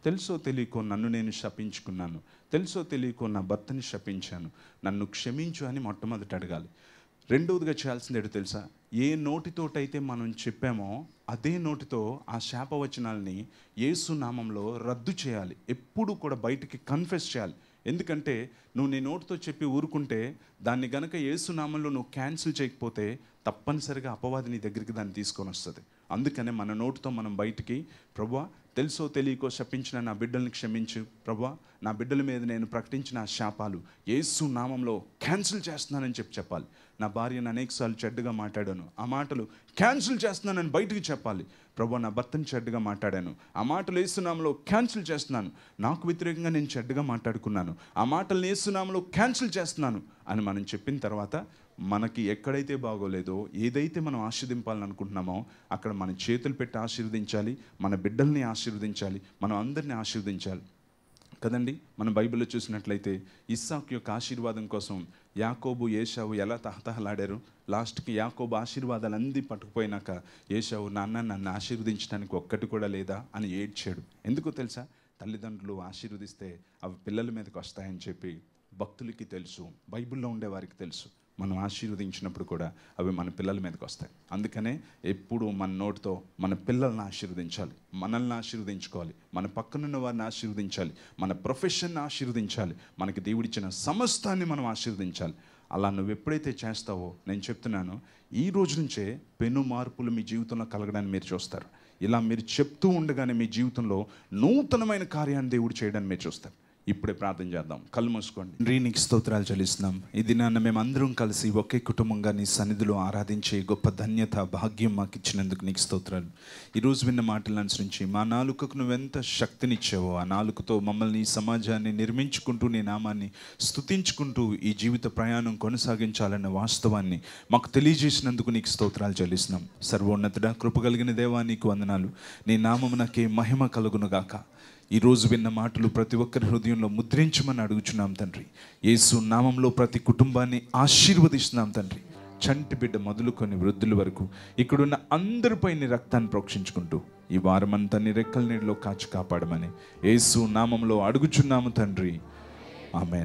తెలుసో తెలియకో నన్ను నేను శపించుకున్నాను తెలుసో తెలియకో నా భర్తని శపించాను నన్ను క్షమించు అని మొట్టమొదట అడగాలి రెండవదిగా చేయాల్సింది ఏంటో తెలుసా ఏ నోటితోటైతే మనం చెప్పామో అదే నోటితో ఆ శాపవచనాల్ని యేసు నామంలో రద్దు చేయాలి ఎప్పుడు కూడా బయటికి కన్ఫెస్ చేయాలి ఎందుకంటే నువ్వు నీ నోటితో చెప్పి ఊరుకుంటే దాన్ని గనక ఏసునామంలో నువ్వు క్యాన్సిల్ చేయకపోతే తప్పనిసరిగా అపవాది నీ దగ్గరికి దాన్ని తీసుకొని వస్తుంది అందుకనే మన నోటితో మనం బయటికి ప్రభా తెలుసో తెలియకో శపించిన నా బిడ్డల్ని క్షమించు ప్రభా నా బిడ్డల మీద నేను ప్రకటించిన ఆ శాపాలు ఏసు నామంలో క్యాన్సిల్ చేస్తున్నానని చెప్పి చెప్పాలి నా భార్యను అనేకసార్లు చెడ్డగా మాట్లాడాను ఆ మాటలు క్యాన్సిల్ చేస్తున్నానని బయటికి చెప్పాలి ప్రభా నా భర్తని చెడ్డగా మాట్లాడాను ఆ మాటలు ఏసునామలో క్యాన్సిల్ చేస్తున్నాను నాకు వ్యతిరేకంగా నేను చెడ్డగా మాట్లాడుకున్నాను ఆ మాటలు ఏసునామలో క్యాన్సిల్ చేస్తున్నాను అని మనం చెప్పిన తర్వాత మనకి ఎక్కడైతే బాగోలేదో ఏదైతే మనం ఆశీర్దింపాలని అనుకుంటున్నామో అక్కడ మన చేతులు పెట్టి ఆశీర్వదించాలి మన బిడ్డల్ని ఆశీర్వదించాలి మనం అందరినీ ఆశీర్వదించాలి కదండి మన బైబిల్లో చూసినట్లయితే ఇస్సాక్ యొక్క ఆశీర్వాదం కోసం యాకోబు ఏషావు ఎలా తహతహలాడారు లాస్ట్కి యాకోబు ఆశీర్వాదాలు అంది పట్టుకుపోయినాక ఏషావు నాన్న నన్ను ఆశీర్వదించడానికి ఒక్కటి కూడా లేదా అని ఏడ్చాడు ఎందుకో తెలుసా తల్లిదండ్రులు ఆశీర్వదిస్తే అవి పిల్లల మీదకి వస్తాయని చెప్పి భక్తులకి తెలుసు బైబిల్లో ఉండే వారికి తెలుసు మనం ఆశీర్వదించినప్పుడు కూడా అవి మన పిల్లల మీదకి వస్తాయి అందుకనే ఎప్పుడు మన నోటితో మన పిల్లల్ని ఆశీర్వదించాలి మనల్ని ఆశీర్వదించుకోవాలి మన పక్కనున్న వారిని ఆశీర్వదించాలి మన ప్రొఫెషన్ని ఆశీర్వదించాలి మనకి దేవుడిచ్చిన సమస్తాన్ని మనం ఆశీర్వదించాలి అలా నువ్వు ఎప్పుడైతే చేస్తావో నేను చెప్తున్నాను ఈ రోజు నుంచే పెను మార్పులు మీ జీవితంలో కలగడాన్ని మీరు చూస్తారు ఇలా మీరు చెప్తూ ఉండగానే మీ జీవితంలో నూతనమైన కార్యాన్ని దేవుడు చేయడాన్ని మీరు చూస్తారు ఇప్పుడే ప్రార్థన చేద్దాం కళ్ళు మూసుకోండి రీ నీకు స్తోత్రాలు చెల్లిస్తున్నాం ఈ దినాన్న మేము అందరం కలిసి ఒకే కుటుంబంగా నీ సన్నిధిలో ఆరాధించే గొప్ప ధన్యత భాగ్యం మాకు ఇచ్చినందుకు నీకు స్తోత్రాలు ఈరోజు విన్న మాటలను అనుసరించి మా నాలుకకు నువ్వెంత శక్తినిచ్చావో ఆ నాలుకతో మమ్మల్ని ఈ సమాజాన్ని నిర్మించుకుంటూ నీ నామాన్ని స్తుతించుకుంటూ ఈ జీవిత ప్రయాణం కొనసాగించాలన్న వాస్తవాన్ని మాకు తెలియజేసినందుకు నీకు స్తోత్రాలు చెల్లిస్తున్నాం సర్వోన్నతుడ కృప కలిగిన దేవా నీకు వందనాలు నీ నామమునకే మహిమ కలుగునుగాక ఈ రోజు విన్న మాటలు ప్రతి ఒక్కరి హృదయంలో ముద్రించమని అడుగుచున్నాం తండ్రి యేసు నామంలో ప్రతి కుటుంబాన్ని ఆశీర్వదిస్తున్నాం తండ్రి చంటి బిడ్డ మొదలుకొని వృద్ధుల వరకు ఇక్కడున్న అందరిపై నీ రక్తాన్ని ప్రోక్షించుకుంటూ ఈ వారమంతా నీ రెక్కల నీటిలో కాచి కాపాడమని యేసు నామంలో అడుగుచున్నాము తండ్రి ఆమె